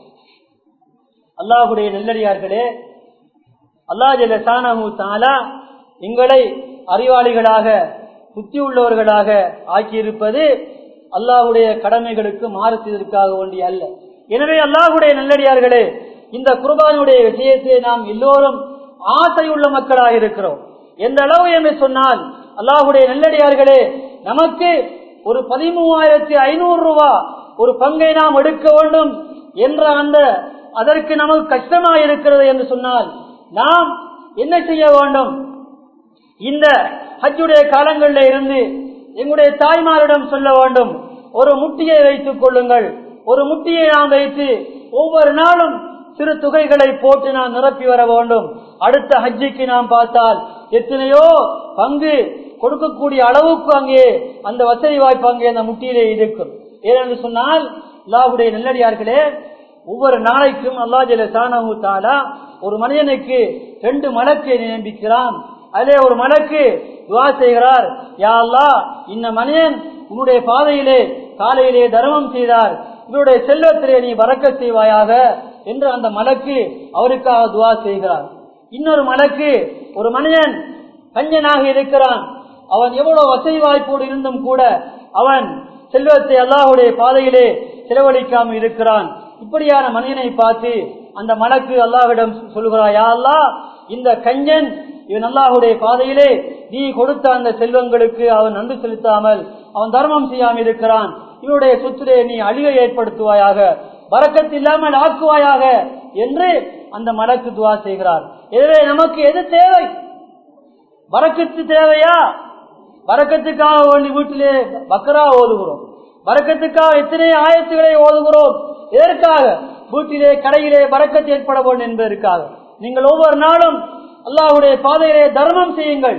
அல்லாஹுடைய நெல்லடியார்களே அல்லாஹ் ஜலசானு தாலா எங்களை அறிவாளிகளாக புத்தி உள்ளவர்களாக ஆக்கியிருப்பது அல்லாஹுடைய கடமைகளுக்கு மாறு செய்வதற்காக வேண்டிய அல்ல எனவே அல்லாஹுடைய நல்லடியார்களே இந்த குர்பானுடைய விஷயத்தை நாம் எல்லோரும் ஆசையுள்ள மக்களாக இருக்கிறோம் எந்த அளவு என்று சொன்னால் அல்லாஹுடைய நல்லடியார்களே நமக்கு ஒரு பதிமூவாயிரத்தி ஐநூறு ரூபா ஒரு பங்கை நாம் எடுக்க வேண்டும் என்ற அந்த அதற்கு நமக்கு கஷ்டமாக இருக்கிறது என்று சொன்னால் நாம் என்ன செய்ய வேண்டும் இந்த ஹஜ்ஜுடைய காலங்களில் இருந்து எங்களுடைய தாய்மாரிடம் சொல்ல வேண்டும் ஒரு முட்டியை வைத்துக் கொள்ளுங்கள் ஒரு முட்டியை நாம் வைத்து ஒவ்வொரு நாளும் சிறு தொகைகளை போட்டு நாம் நிரப்பி வர வேண்டும் அடுத்த ஹஜ்ஜிக்கு நாம் பார்த்தால் எத்தனையோ பங்கு கொடுக்கக்கூடிய அளவுக்கு அங்கே அந்த வசதி வாய்ப்பு அங்கே அந்த முட்டியிலே இருக்கும் ஏனென்று சொன்னால் அல்லாஹுடைய நெல்லடியார்களே ஒவ்வொரு நாளைக்கும் அல்லா ஜல சானு தாலா ஒரு மனிதனுக்கு ரெண்டு மலக்கை நியமிக்கிறான் அதிலே ஒரு மலக்கு துவா செய்கிறார் யா அல்லா இந்த மனிதன் உன்னுடைய பாதையிலே காலையிலே தர்மம் செய்தார் இவருடைய செல்வத்திலே நீ வரக்க செய்வாயாக என்று அந்த மலக்கு அவருக்காக துவா செய்கிறார் இன்னொரு மலக்கு ஒரு மனிதன் கஞ்சனாக இருக்கிறான் அவன் எவ்வளவு வசதி வாய்ப்போடு இருந்தும் கூட அவன் செல்வத்தை அல்லாஹுடைய பாதையிலே செலவழிக்காமல் இருக்கிறான் இப்படியான மனிதனை பார்த்து அந்த மலக்கு அல்லாஹ்விடம் சொல்கிறாய் யா அல்லா இந்த கஞ்சன் இவன் அல்லாஹுடைய பாதையிலே நீ கொடுத்த அந்த செல்வங்களுக்கு அவன் நன்றி செலுத்தாமல் அவன் தர்மம் செய்யாமல் இருக்கிறான் இவனுடைய சொத்திலே நீ அழிவை ஏற்படுத்துவாயாக வரக்கத்து இல்லாமல் ஆக்குவாயாக என்று அந்த மலக்கு துவா செய்கிறார் எனவே நமக்கு எது தேவை வரக்கத்து தேவையா வரக்கத்துக்காக வேண்டி வீட்டிலே பக்கரா ஓதுகிறோம் வரக்கத்துக்காக எத்தனை ஆயத்துகளை ஓதுகிறோம் எதற்காக வீட்டிலே கடையிலே வரக்கத்து ஏற்பட வேண்டும் என்பதற்காக நீங்கள் ஒவ்வொரு நாளும் அல்லாஹுடைய பாதையிலே தர்மம் செய்யுங்கள்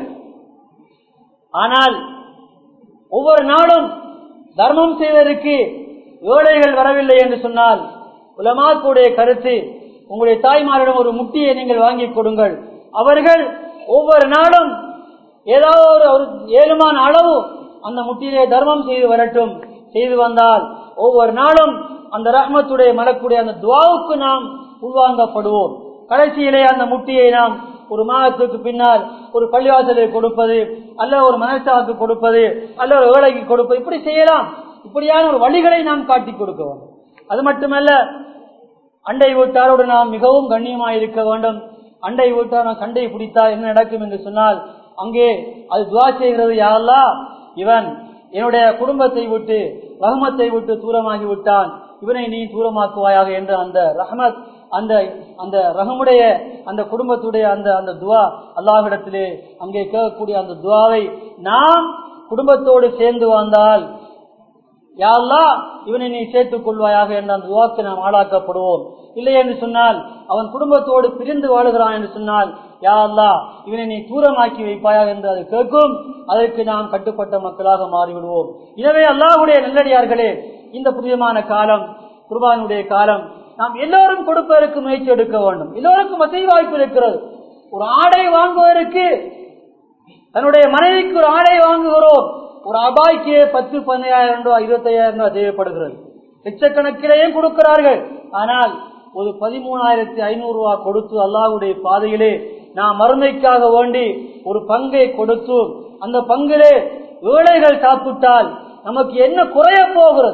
ஆனால் ஒவ்வொரு நாளும் தர்மம் செய்வதற்கு ஏழைகள் வரவில்லை என்று சொன்னால் உலமாக்குடைய கருத்து உங்களுடைய தாய்மாரிடம் ஒரு முட்டியை நீங்கள் வாங்கி கொடுங்கள் அவர்கள் ஒவ்வொரு நாளும் ஏதாவது ஒரு ஒரு ஏழுமான அளவு அந்த முட்டியிலே தர்மம் செய்து வரட்டும் செய்து வந்தால் ஒவ்வொரு நாளும் அந்த ரஹ்மத்துடைய மலக்குடைய அந்த துவாவுக்கு நாம் உள்வாங்கப்படுவோம் கடைசியிலே அந்த முட்டியை நாம் ஒரு மாதத்துக்கு பின்னால் ஒரு பள்ளிவாசலை கொடுப்பது அல்ல ஒரு மனசாவுக்கு கொடுப்பது அல்ல ஒரு ஏழைக்கு கொடுப்பது இப்படி செய்யலாம் இப்படியான ஒரு வழிகளை நாம் காட்டி கொடுக்க வேண்டும் அது மட்டுமல்ல அண்டை வீட்டாரோடு நாம் மிகவும் கண்ணியமாக இருக்க வேண்டும் அண்டை வீட்டார் நாம் சண்டை பிடித்தால் என்ன நடக்கும் என்று சொன்னால் அங்கே அது துவா செய்கிறது யாரெல்லா இவன் என்னுடைய குடும்பத்தை விட்டு ரஹமத்தை விட்டு தூரமாகி விட்டான் இவனை நீ தூரமாக்குவாயாக என்ற அந்த ரஹமத் அந்த அந்த ரஹமுடைய அந்த குடும்பத்துடைய அந்த அந்த துவா அல்லாஹிடத்திலே அங்கே கேட்கக்கூடிய அந்த துவாவை நாம் குடும்பத்தோடு சேர்ந்து வந்தால் யாழ்லா இவனை நீ சேர்த்துக் கொள்வாயாக என்ற அந்த துவாக்கு நாம் ஆளாக்கப்படுவோம் இல்லை என்று சொன்னால் அவன் குடும்பத்தோடு பிரிந்து வாழுகிறான் என்று சொன்னால் யா அல்லா இவனை நீ தூரமாக்கி வைப்பாயாக என்று அது கேட்கும் அதற்கு நாம் கட்டுப்பட்ட மக்களாக மாறிவிடுவோம் எனவே அல்லாஹுடைய நல்லடியார்களே இந்த புனிதமான காலம் குர்பானுடைய காலம் நாம் எல்லோரும் கொடுப்பதற்கு முயற்சி எடுக்க வேண்டும் எல்லோருக்கும் வசதி வாய்ப்பு இருக்கிறது ஒரு ஆடை வாங்குவதற்கு தன்னுடைய மனைவிக்கு ஒரு ஆடை வாங்குகிறோம் ஒரு அபாய்க்கு பத்து பதினாயிரம் ரூபாய் இருபத்தையாயிரம் ரூபாய் தேவைப்படுகிறது லட்சக்கணக்கிலேயும் கொடுக்கிறார்கள் ஆனால் ஒரு பதிமூணாயிரத்தி ஐநூறு ரூபாய் கொடுத்து அல்லாஹ்வுடைய பாதையிலே நாம் மறுமைக்காக வேண்டி ஒரு பங்கை கொடுத்து அந்த பங்கிலே ஏழைகள் சாப்பிட்டால் நமக்கு என்ன குறைய போகிறது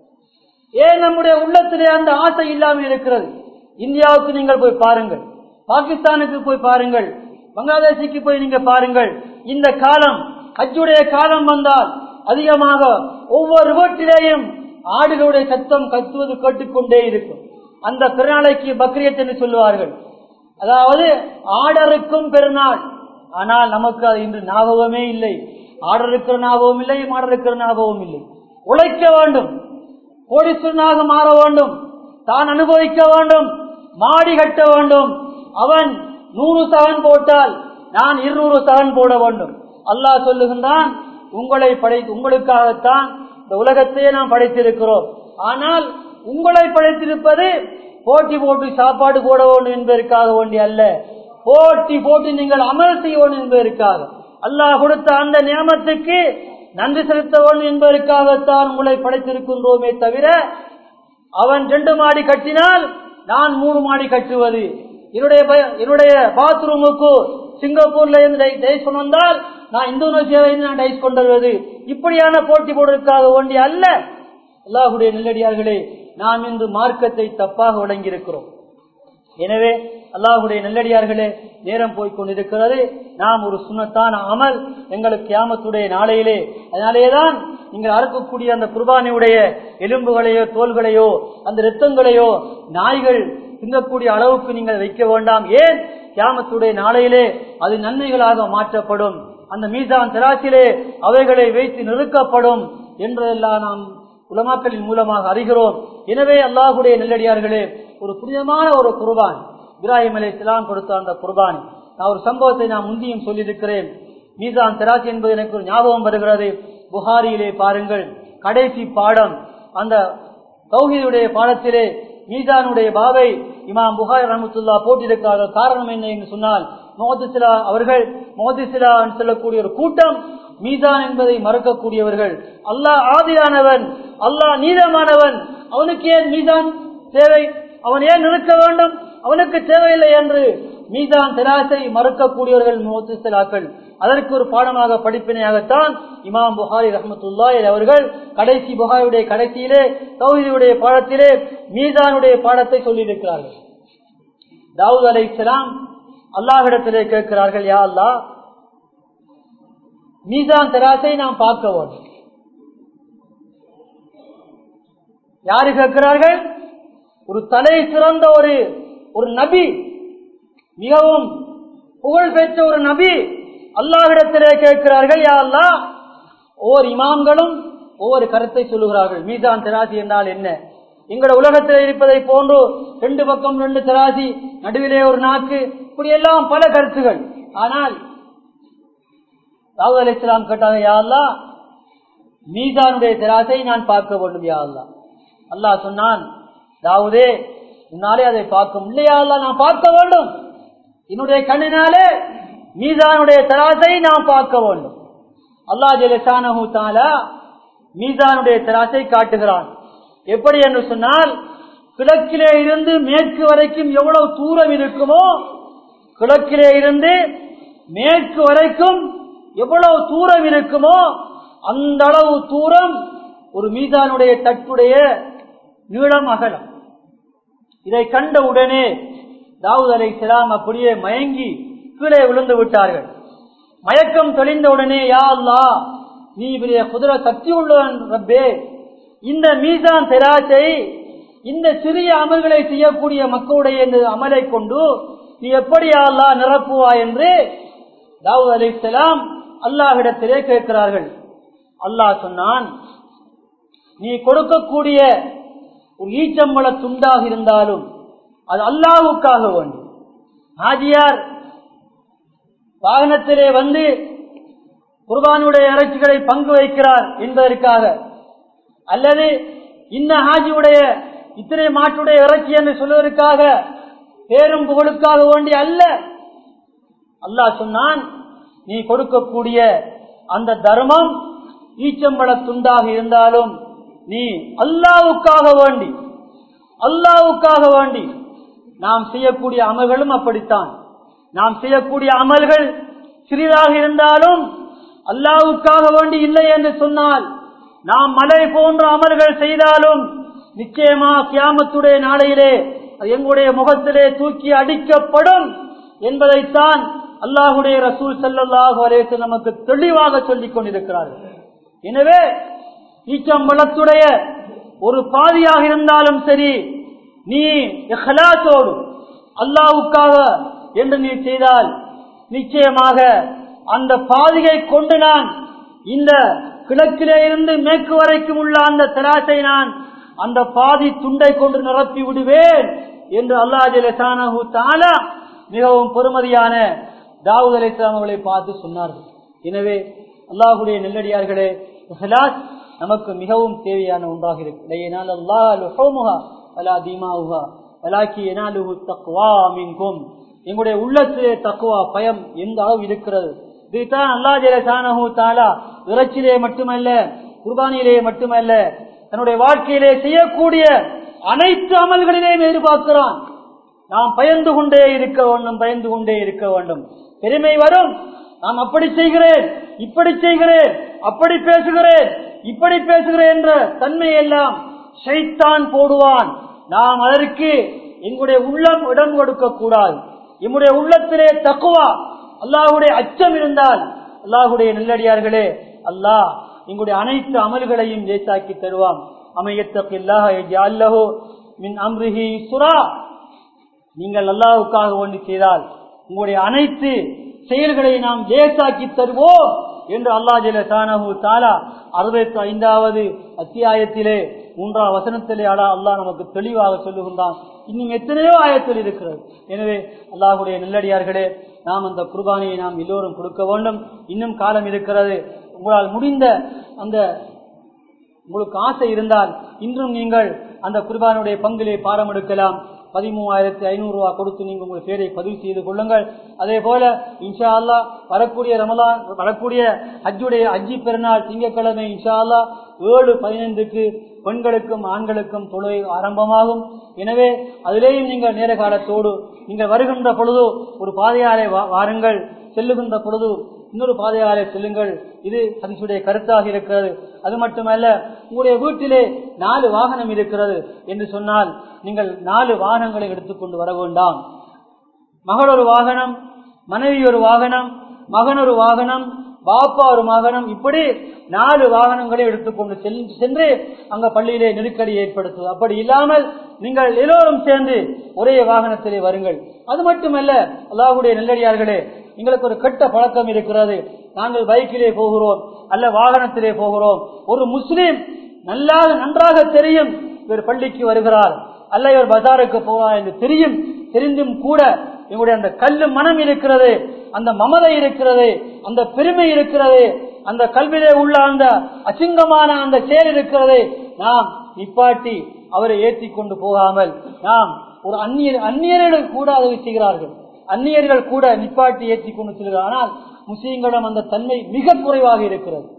ஏன் நம்முடைய உள்ளத்திலே அந்த ஆசை இல்லாமல் இருக்கிறது இந்தியாவுக்கு நீங்கள் போய் பாருங்கள் பாகிஸ்தானுக்கு போய் பாருங்கள் பங்களாதேஷுக்கு போய் நீங்க பாருங்கள் இந்த காலம் ஹஜ்ஜுடைய காலம் வந்தால் அதிகமாக ஒவ்வொரு வீட்டிலேயும் ஆடுகளுடைய சத்தம் கத்துவது கேட்டுக்கொண்டே இருக்கும் அந்த பெருநாளைக்கு பக்ரியத் என்று சொல்லுவார்கள் அதாவது ஆடருக்கும் பெருநாள் ஆனால் நமக்கு அது இன்று ஞாபகமே இல்லை ஆடர் இருக்கிற ஞாபகம் இல்லை மாடர் இருக்கிற ஞாபகம் இல்லை உழைக்க வேண்டும் கோடீஸ்வரனாக மாற வேண்டும் தான் அனுபவிக்க வேண்டும் மாடி கட்ட வேண்டும் அவன் நூறு சகன் போட்டால் நான் இருநூறு சகன் போட வேண்டும் அல்லாஹ் சொல்லுகின்றான் உங்களை படை உங்களுக்காகத்தான் இந்த உலகத்தையே நாம் படைத்திருக்கிறோம் ஆனால் உங்களை படைத்திருப்பது போட்டி போட்டு சாப்பாடு போட வேண்டும் என்பதற்காக வேண்டி அல்ல போட்டி போட்டு நீங்கள் அமல் செய்ய வேண்டும் என்பதற்காக அல்லாஹ் கொடுத்த அந்த நியமத்துக்கு நன்றி செலுத்த வேண்டும் என்பதற்காகத்தான் உங்களை படைத்திருக்கின்றோமே தவிர அவன் ரெண்டு மாடி கட்டினால் நான் மூணு மாடி கட்டுவது என்னுடைய ப- என்னுடைய பாத்ரூமுக்கு சிங்கப்பூர்ல இருந்து டைஸ் கொண்டு வந்தால் நான் இந்தோனேசியாவில் இருந்து நான் டைஸ் கொண்டு வருவது இப்படியான போட்டி போடுவதற்காக வேண்டிய அல்ல அல்லாஹுடைய நெல்லடியார்களே நாம் இன்று மார்க்கத்தை தப்பாக வழங்கியிருக்கிறோம் எனவே அல்லாஹுடைய நல்லடியார்களே நேரம் போய் கொண்டிருக்கிறது நாம் ஒரு சுண்ணத்தான அமல் எங்களுக்கு கியாமத்துடைய நாளையிலே அதனாலேதான் நீங்கள் அறுக்கக்கூடிய அந்த குர்பானியுடைய எலும்புகளையோ தோள்களையோ அந்த இரத்தங்களையோ நாய்கள் திங்கக்கூடிய அளவுக்கு நீங்கள் வைக்க வேண்டாம் ஏன் கியாமத்துடைய நாளையிலே அது நன்மைகளாக மாற்றப்படும் அந்த மீசான் திராசிலே அவைகளை வைத்து நிறுக்கப்படும் என்றெல்லாம் நாம் உலமாக்களின் மூலமாக அறிகிறோம் எனவே அல்லாஹுடைய நெல்லடியார்களே ஒரு புனிதமான ஒரு குர்பான் இப்ராஹிம் அலி இஸ்லாம் கொடுத்த அந்த குர்பானி நான் ஒரு சம்பவத்தை நான் முந்தியும் சொல்லியிருக்கிறேன் மீசான் திராட்சி என்பது எனக்கு ஒரு ஞாபகம் வருகிறது புகாரியிலே பாருங்கள் கடைசி பாடம் அந்த தௌஹீதுடைய பாடத்திலே மீசானுடைய பாவை இமாம் புகார் ரஹமத்துல்லா போட்டிருக்காத காரணம் என்ன என்று சொன்னால் மோதிசிலா அவர்கள் மோதிசிலா சொல்லக்கூடிய ஒரு கூட்டம் மீசான் என்பதை மறக்கக்கூடியவர்கள் அல்லாஹ் ஆதியானவன் அல்லாஹ் நீதமானவன் அவனுக்கு ஏன் மீசான் தேவை அவன் ஏன் நிறுத்த வேண்டும் அவனுக்கு தேவையில்லை என்று மீசான் தெராசை மறுக்கக்கூடியவர்கள் மோத்திசலாக்கள் அதற்கு ஒரு பாடமாக படிப்பினையாகத்தான் இமாம் புகாரி ரஹமத்துல்லாய் அவர்கள் கடைசி புகாரியுடைய கடைசியிலே தௌஹீதுடைய பாடத்திலே மீசானுடைய பாடத்தை சொல்லியிருக்கிறார்கள் தாவூத் அலை இஸ்லாம் அல்லாஹிடத்திலே கேட்கிறார்கள் யா அல்லாஹ் மீசான் தெராசை நாம் பார்க்க வேண்டும் யாரு கேட்கிறார்கள் ஒரு தலை சிறந்த ஒரு ஒரு நபி மிகவும் புகழ் பெற்ற ஒரு நபி அல்லாஹிடத்திலே கேட்கிறார்கள் யா அல்லாஹ் ஒவ்வொரு இமாம்களும் ஒவ்வொரு கருத்தை சொல்லுகிறார்கள் மீசான் தெராசி என்றால் என்ன எங்களோட உலகத்தில் இருப்பதை போன்று ரெண்டு பக்கம் ரெண்டு தெராசி நடுவிலே ஒரு நாக்கு இப்படி எல்லாம் பல கருத்துகள் ஆனால் ராகுல் அலி இஸ்லாம் கேட்டாங்க யா அல்லாஹ் மீசானுடைய திராசை நான் பார்க்க வேண்டும் யா அல்லாஹ் அல்லாஹ் சொன்னான் தாவூதே உன்னாலே அதை பார்க்க முடியா அல்லாஹ் நான் பார்க்க வேண்டும் என்னுடைய கண்ணினாலே மீசானுடைய தராசை நான் பார்க்க வேண்டும் அல்லாஹ் ஜெலசானஹு தாலா மீசானுடைய தராசை காட்டுகிறான் எப்படி என்று சொன்னால் கிழக்கிலே இருந்து மேற்கு வரைக்கும் எவ்வளவு தூரம் இருக்குமோ கிழக்கிலே இருந்து மேற்கு வரைக்கும் எவ்வளவு தூரம் இருக்குமோ அந்த அளவு தூரம் ஒரு மீசானுடைய தட்டுடைய நீளம் அகலம் இதை கண்ட உடனே தாவூத் அலை இஸ்லாம் அப்படியே மயங்கி கீழே விழுந்து விட்டார்கள் மயக்கம் தெளிந்த உடனே யா அல்லாஹ் நீ பெரிய குதிரை சக்தி உள்ளவன் ரப்பே இந்த மீசான் தெராசை இந்த சிறிய அமல்களை செய்யக்கூடிய மக்களுடைய இந்த அமலை கொண்டு நீ எப்படி யா அல்லாஹ் நிரப்புவா என்று தாவூத் அலை இஸ்லாம் அல்லாஹிடத்திலே கேட்கிறார்கள் அல்லாஹ் சொன்னான் நீ கொடுக்கக்கூடிய ஒரு ஈச்சம்பள துண்டாக இருந்தாலும் அது அல்லாவுக்காக வேண்டும் ஆஜியார் வாகனத்திலே வந்து குர்பானுடைய இறைச்சிகளை பங்கு வைக்கிறார் என்பதற்காக அல்லது இந்த ஹாஜியுடைய இத்தனை மாட்டுடைய இறைச்சி என்று சொல்வதற்காக பேரும் புகழுக்காக வேண்டி அல்ல அல்லாஹ் சொன்னான் நீ கொடுக்கக்கூடிய அந்த தர்மம் ஈச்சம்பள துண்டாக இருந்தாலும் நீ அல்லாவுக்காக வேண்டி அல்லாவுக்காக வேண்டி நாம் செய்யக்கூடிய அமல்களும் அப்படித்தான் நாம் செய்யக்கூடிய அமல்கள் சிறிதாக இருந்தாலும் அல்லாவுக்காக வேண்டி இல்லை என்று சொன்னால் நாம் மலை போன்ற அமல்கள் செய்தாலும் நிச்சயமா கியாமத்துடைய நாளையிலே அது எங்களுடைய முகத்திலே தூக்கி அடிக்கப்படும் என்பதைத்தான் அல்லாஹுடைய ரசூல் சல்லாஹு அலேசு நமக்கு தெளிவாக சொல்லிக் கொண்டிருக்கிறார்கள் எனவே ஈச்சம்பளத்துடைய ஒரு பாதியாக இருந்தாலும் சரி நீ இஹ்லாசோடு அல்லாவுக்காக என்று நீ செய்தால் நிச்சயமாக அந்த பாதியை கொண்டு நான் இந்த கிழக்கிலே இருந்து மேற்கு வரைக்கும் உள்ள அந்த தராசை நான் அந்த பாதி துண்டை கொண்டு நிரப்பி விடுவேன் என்று அல்லாஹு தாலா மிகவும் பெருமதியான தாவூத் அலி இஸ்லாம் அவர்களை பார்த்து சொன்னார்கள் எனவே அல்லாஹுடைய நெல்லடியார்களே இஹ்லாஸ் நமக்கு மிகவும் தேவையான ஒன்றாக இருக்கு எங்களுடைய உள்ளத்திலே தக்குவா பயம் எந்த அளவு இருக்கிறது இதுதான் அல்லா ஜெலசானஹு தாலா இறைச்சிலே மட்டுமல்ல குர்பானியிலே மட்டுமல்ல தன்னுடைய வாழ்க்கையிலே செய்யக்கூடிய அனைத்து அமல்களிலேயும் எதிர்பார்க்கிறான் நாம் பயந்து கொண்டே இருக்க வேண்டும் பயந்து கொண்டே இருக்க வேண்டும் பெருமை வரும் நாம் அப்படி செய்கிறேன் இப்படி செய்கிறேன் அப்படி பேசுகிறேன் இப்படி பேசுகிறேன் என்ற தன்மை எல்லாம் ஷைத்தான் போடுவான் நாம் அதற்கு எங்களுடைய உள்ளம் இடம் கொடுக்க கூடாது எம்முடைய உள்ளத்திலே தக்குவா அல்லாஹுடைய அச்சம் இருந்தால் அல்லாஹுடைய நெல்லடியார்களே அல்லாஹ் எங்களுடைய அனைத்து அமல்களையும் லேசாக்கி தருவான் அமையத்தோ மின் அம்ரிஹி சுரா நீங்கள் அல்லாவுக்காக ஒன்று செய்தால் உங்களுடைய அனைத்து செயல்களை நாம் லேசாக்கி தருவோம் என்று அல்லா ஜெல தானஹு தாலா அறுபத்தி ஐந்தாவது அத்தியாயத்திலே மூன்றாம் வசனத்திலே அலா அல்லாஹ் நமக்கு தெளிவாக சொல்லுகின்றான் இன்னும் எத்தனையோ ஆயத்தில் இருக்கிறது எனவே அல்லாஹுடைய நெல்லடியார்களே நாம் அந்த குர்பானியை நாம் எல்லோரும் கொடுக்க வேண்டும் இன்னும் காலம் இருக்கிறது உங்களால் முடிந்த அந்த உங்களுக்கு ஆசை இருந்தால் இன்றும் நீங்கள் அந்த குர்பானுடைய பங்கிலே பாரம் எடுக்கலாம் பதிமூவாயிரத்தி ஐநூறு ரூபாய் கொடுத்து நீங்க உங்கள் பேரை பதிவு செய்து கொள்ளுங்கள் அதே போல இன்ஷா அல்லா வரக்கூடிய ரமலான் வரக்கூடிய ஹஜ்ஜுடைய ஹஜ்ஜி பெருநாள் திங்கட்கிழமை இன்ஷா அல்லா ஏழு பதினைந்துக்கு பெண்களுக்கும் ஆண்களுக்கும் தொழுகை ஆரம்பமாகும் எனவே அதிலேயும் நீங்கள் நேர காலத்தோடு நீங்கள் வருகின்ற பொழுது ஒரு பாதையாலே வாருங்கள் செல்லுகின்ற பொழுது இன்னொரு பாதையாலே செல்லுங்கள் இது ஹரிசுடைய கருத்தாக இருக்கிறது அது மட்டுமல்ல உங்களுடைய வீட்டிலே நாலு வாகனம் இருக்கிறது என்று சொன்னால் நீங்கள் நாலு வாகனங்களை எடுத்துக்கொண்டு வர வேண்டாம் மகள் ஒரு வாகனம் மனைவி ஒரு வாகனம் மகன் ஒரு வாகனம் பாப்பா ஒரு வாகனம் இப்படி நாலு வாகனங்களை எடுத்துக்கொண்டு சென்று அங்க பள்ளியிலே நெருக்கடி ஏற்படுத்துவது அப்படி இல்லாமல் நீங்கள் எல்லோரும் சேர்ந்து ஒரே வாகனத்திலே வருங்கள் அது மட்டுமல்ல அல்லாஹுடைய நெல்லடியார்களே எங்களுக்கு ஒரு கெட்ட பழக்கம் இருக்கிறது நாங்கள் பைக்கிலே போகிறோம் அல்ல வாகனத்திலே போகிறோம் ஒரு முஸ்லீம் நல்லா நன்றாக தெரியும் இவர் பள்ளிக்கு வருகிறார் அல்ல இவர் பஜாருக்கு போவார் என்று தெரியும் தெரிந்தும் கூட எங்களுடைய அந்த கல்லு மனம் இருக்கிறது அந்த மமதை இருக்கிறது அந்த பெருமை இருக்கிறது அந்த கல்வியிலே உள்ள அந்த அசிங்கமான அந்த செயல் இருக்கிறது நாம் நிப்பாட்டி அவரை ஏற்றி கொண்டு போகாமல் நாம் ஒரு அந்நியர் அந்நியர்களுக்கு கூட அதை செய்கிறார்கள் அந்நியர்கள் கூட நிப்பாட்டி ஏற்றி கொண்டு செல்கிறார் ஆனால் முஸ்லீம்களிடம் அந்த தன்மை மிக குறைவாக இருக்கிறது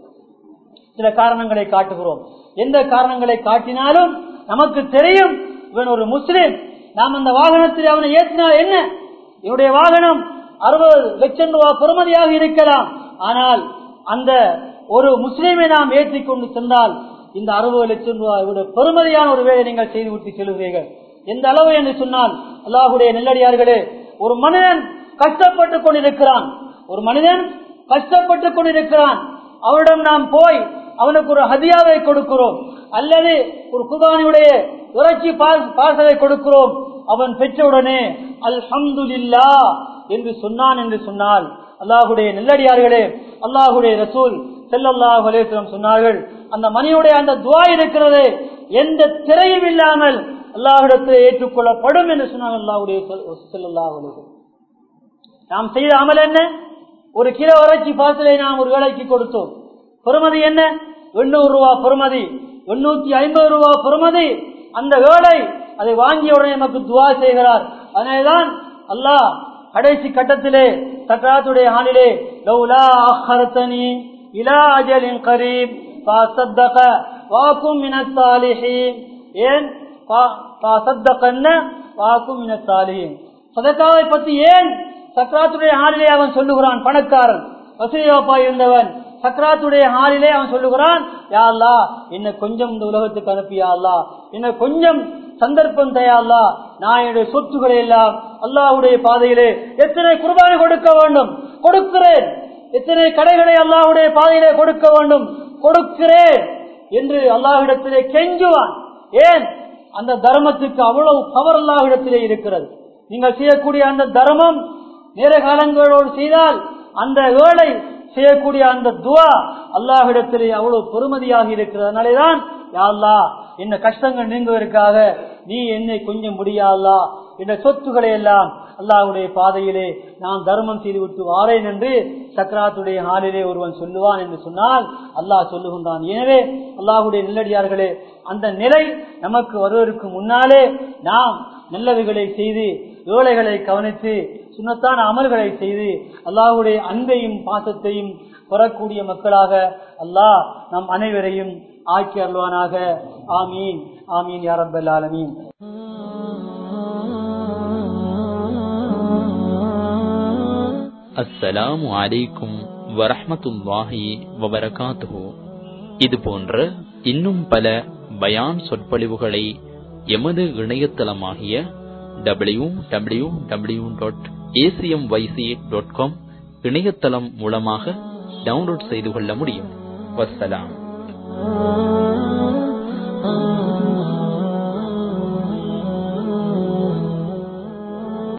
சில காரணங்களை காட்டுகிறோம் எந்த காரணங்களை காட்டினாலும் நமக்கு தெரியும் இவன் ஒரு முஸ்லீம் நாம் அந்த வாகனத்தில் அவனை ஏற்றினால் என்ன இவனுடைய வாகனம் அறுபது லட்சம் ரூபாய் பெறுமதியாக இருக்கலாம் ஆனால் அந்த ஒரு முஸ்லீமை நாம் ஏற்றி கொண்டு சென்றால் இந்த அறுபது லட்சம் ரூபாய் பெறுமதியான ஒரு வேலை நீங்கள் செய்துவிட்டு செல்கிறீர்கள் எந்த அளவு என்று சொன்னால் அல்லாஹுடைய நெல்லடியார்களே ஒரு மனிதன் கஷ்டப்பட்டு கொண்டிருக்கிறான் ஒரு மனிதன் கஷ்டப்பட்டு கொண்டிருக்கிறான் அவரிடம் நாம் போய் அவனுக்கு ஒரு ஹதியாவை கொடுக்கிறோம் அல்லது ஒரு குர்பானியுடைய இறைச்சி பாசலை கொடுக்கிறோம் அவன் பெற்றவுடனே அல்ஹம்துலில்லா என்று சொன்னான் என்று சொன்னால் அல்லாஹுடைய நெல்லடியார்களே அல்லாஹுடைய ரசூல் செல்லல்லாஹ் அலேஸ்வரம் சொன்னார்கள் அந்த மணியுடைய அந்த துவா இருக்கிறது எந்த திரையும் இல்லாமல் அல்லாஹிடத்தில் ஏற்றுக்கொள்ளப்படும் என்று சொன்னாங்க அல்லாஹுடைய செல்லல்லாஹ் அலேஸ்வரம் நாம் செய்த அமல் என்ன ஒரு கிலோ இறைச்சி பாசலை நாம் ஒரு வேலைக்கு கொடுத்தோம் பெறுமதி என்ன எண்ணூறு ரூபா பெறுமதி எண்ணூத்தி ஐம்பது ரூபா பெறுமதி அந்த வேலை அதை வாங்கிய உடனே நமக்கு துவா செய்கிறார் அதனால்தான் அல்லாஹ் கடைசி கட்டத்திலே சக்கராத்துடைய ஆணிலே லௌலா அஹர்த்தனி இலா அஜலின் கரீப் فاصدق வாக்கும் மினத்தாலிஹீன் ஏன் சத்தகன்ன வாக்கும் மினத்தாலிஹீன் சதக்காவை பத்தி ஏன் சக்ராத்துடைய ஹாலிலே அவன் சொல்லுகிறான் பணக்காரன் வசதியாப்பா இருந்தவன் சக்ராத்துடைய ஹாலிலே அவன் சொல்லுகிறான் யா அல்லா என்ன கொஞ்சம் இந்த உலகத்துக்கு அனுப்பியா அல்லா என்ன கொஞ்சம் சந்தர்ப்பம் தயாலா நான் என்னுடைய சொத்துக்களை எல்லாம் அல்லாஹுடைய பாதையிலே எத்தனை குர்பானை கொடுக்க வேண்டும் கொடுக்கிறேன் எத்தனை கடைகளை அல்லாஹுடைய பாதையிலே கொடுக்க வேண்டும் கொடுக்கிறேன் என்று அல்லாஹிடத்திலே கெஞ்சுவான் ஏன் அந்த தர்மத்துக்கு அவ்வளவு பவர் அல்லாஹிடத்திலே இருக்கிறது நீங்கள் செய்யக்கூடிய அந்த தர்மம் நேர காலங்களோடு செய்தால் அந்த வேலை செய்யக்கூடிய அந்த துவா அல்லாஹிடத்திலே அவ்வளவு பெருமதியாக இருக்கிறதுனாலேதான் யாழ்லா என்ன கஷ்டங்கள் நீங்குவதற்காக நீ என்னை கொஞ்சம் முடியாதா என்ற சொத்துக்களை எல்லாம் அல்லாஹுடைய பாதையிலே நான் தர்மம் செய்துவிட்டு வாரேன் என்று சக்கராத்துடைய நாளிலே ஒருவன் சொல்லுவான் என்று சொன்னால் அல்லாஹ் சொல்லுகின்றான் எனவே அல்லாஹுடைய நெல்லடியார்களே அந்த நிலை நமக்கு வருவதற்கு முன்னாலே நாம் நல்லவைகளை செய்து ஏழைகளை கவனித்து சுண்ணத்தான அமல்களை செய்து அல்லாஹுடைய அன்பையும் பாசத்தையும் பெறக்கூடிய மக்களாக அல்லாஹ் நம் அனைவரையும் ஆக்கி அருள்வானாக ஆமீன் ஆமீன் யாரப்பல் ஆலமீன் அஸ்ஸலாமு அலைக்கும் வரஹமத்துல்லாஹி வபரகாத்துஹு இது போன்ற இன்னும் பல பயான் சொற்பொழிவுகளை எமது இணையதளமாகிய W W W dot ACM YC dot com இணையதளம் மூலமாக டவுன்லோட் செய்து கொள்ள முடியும் வசலாம்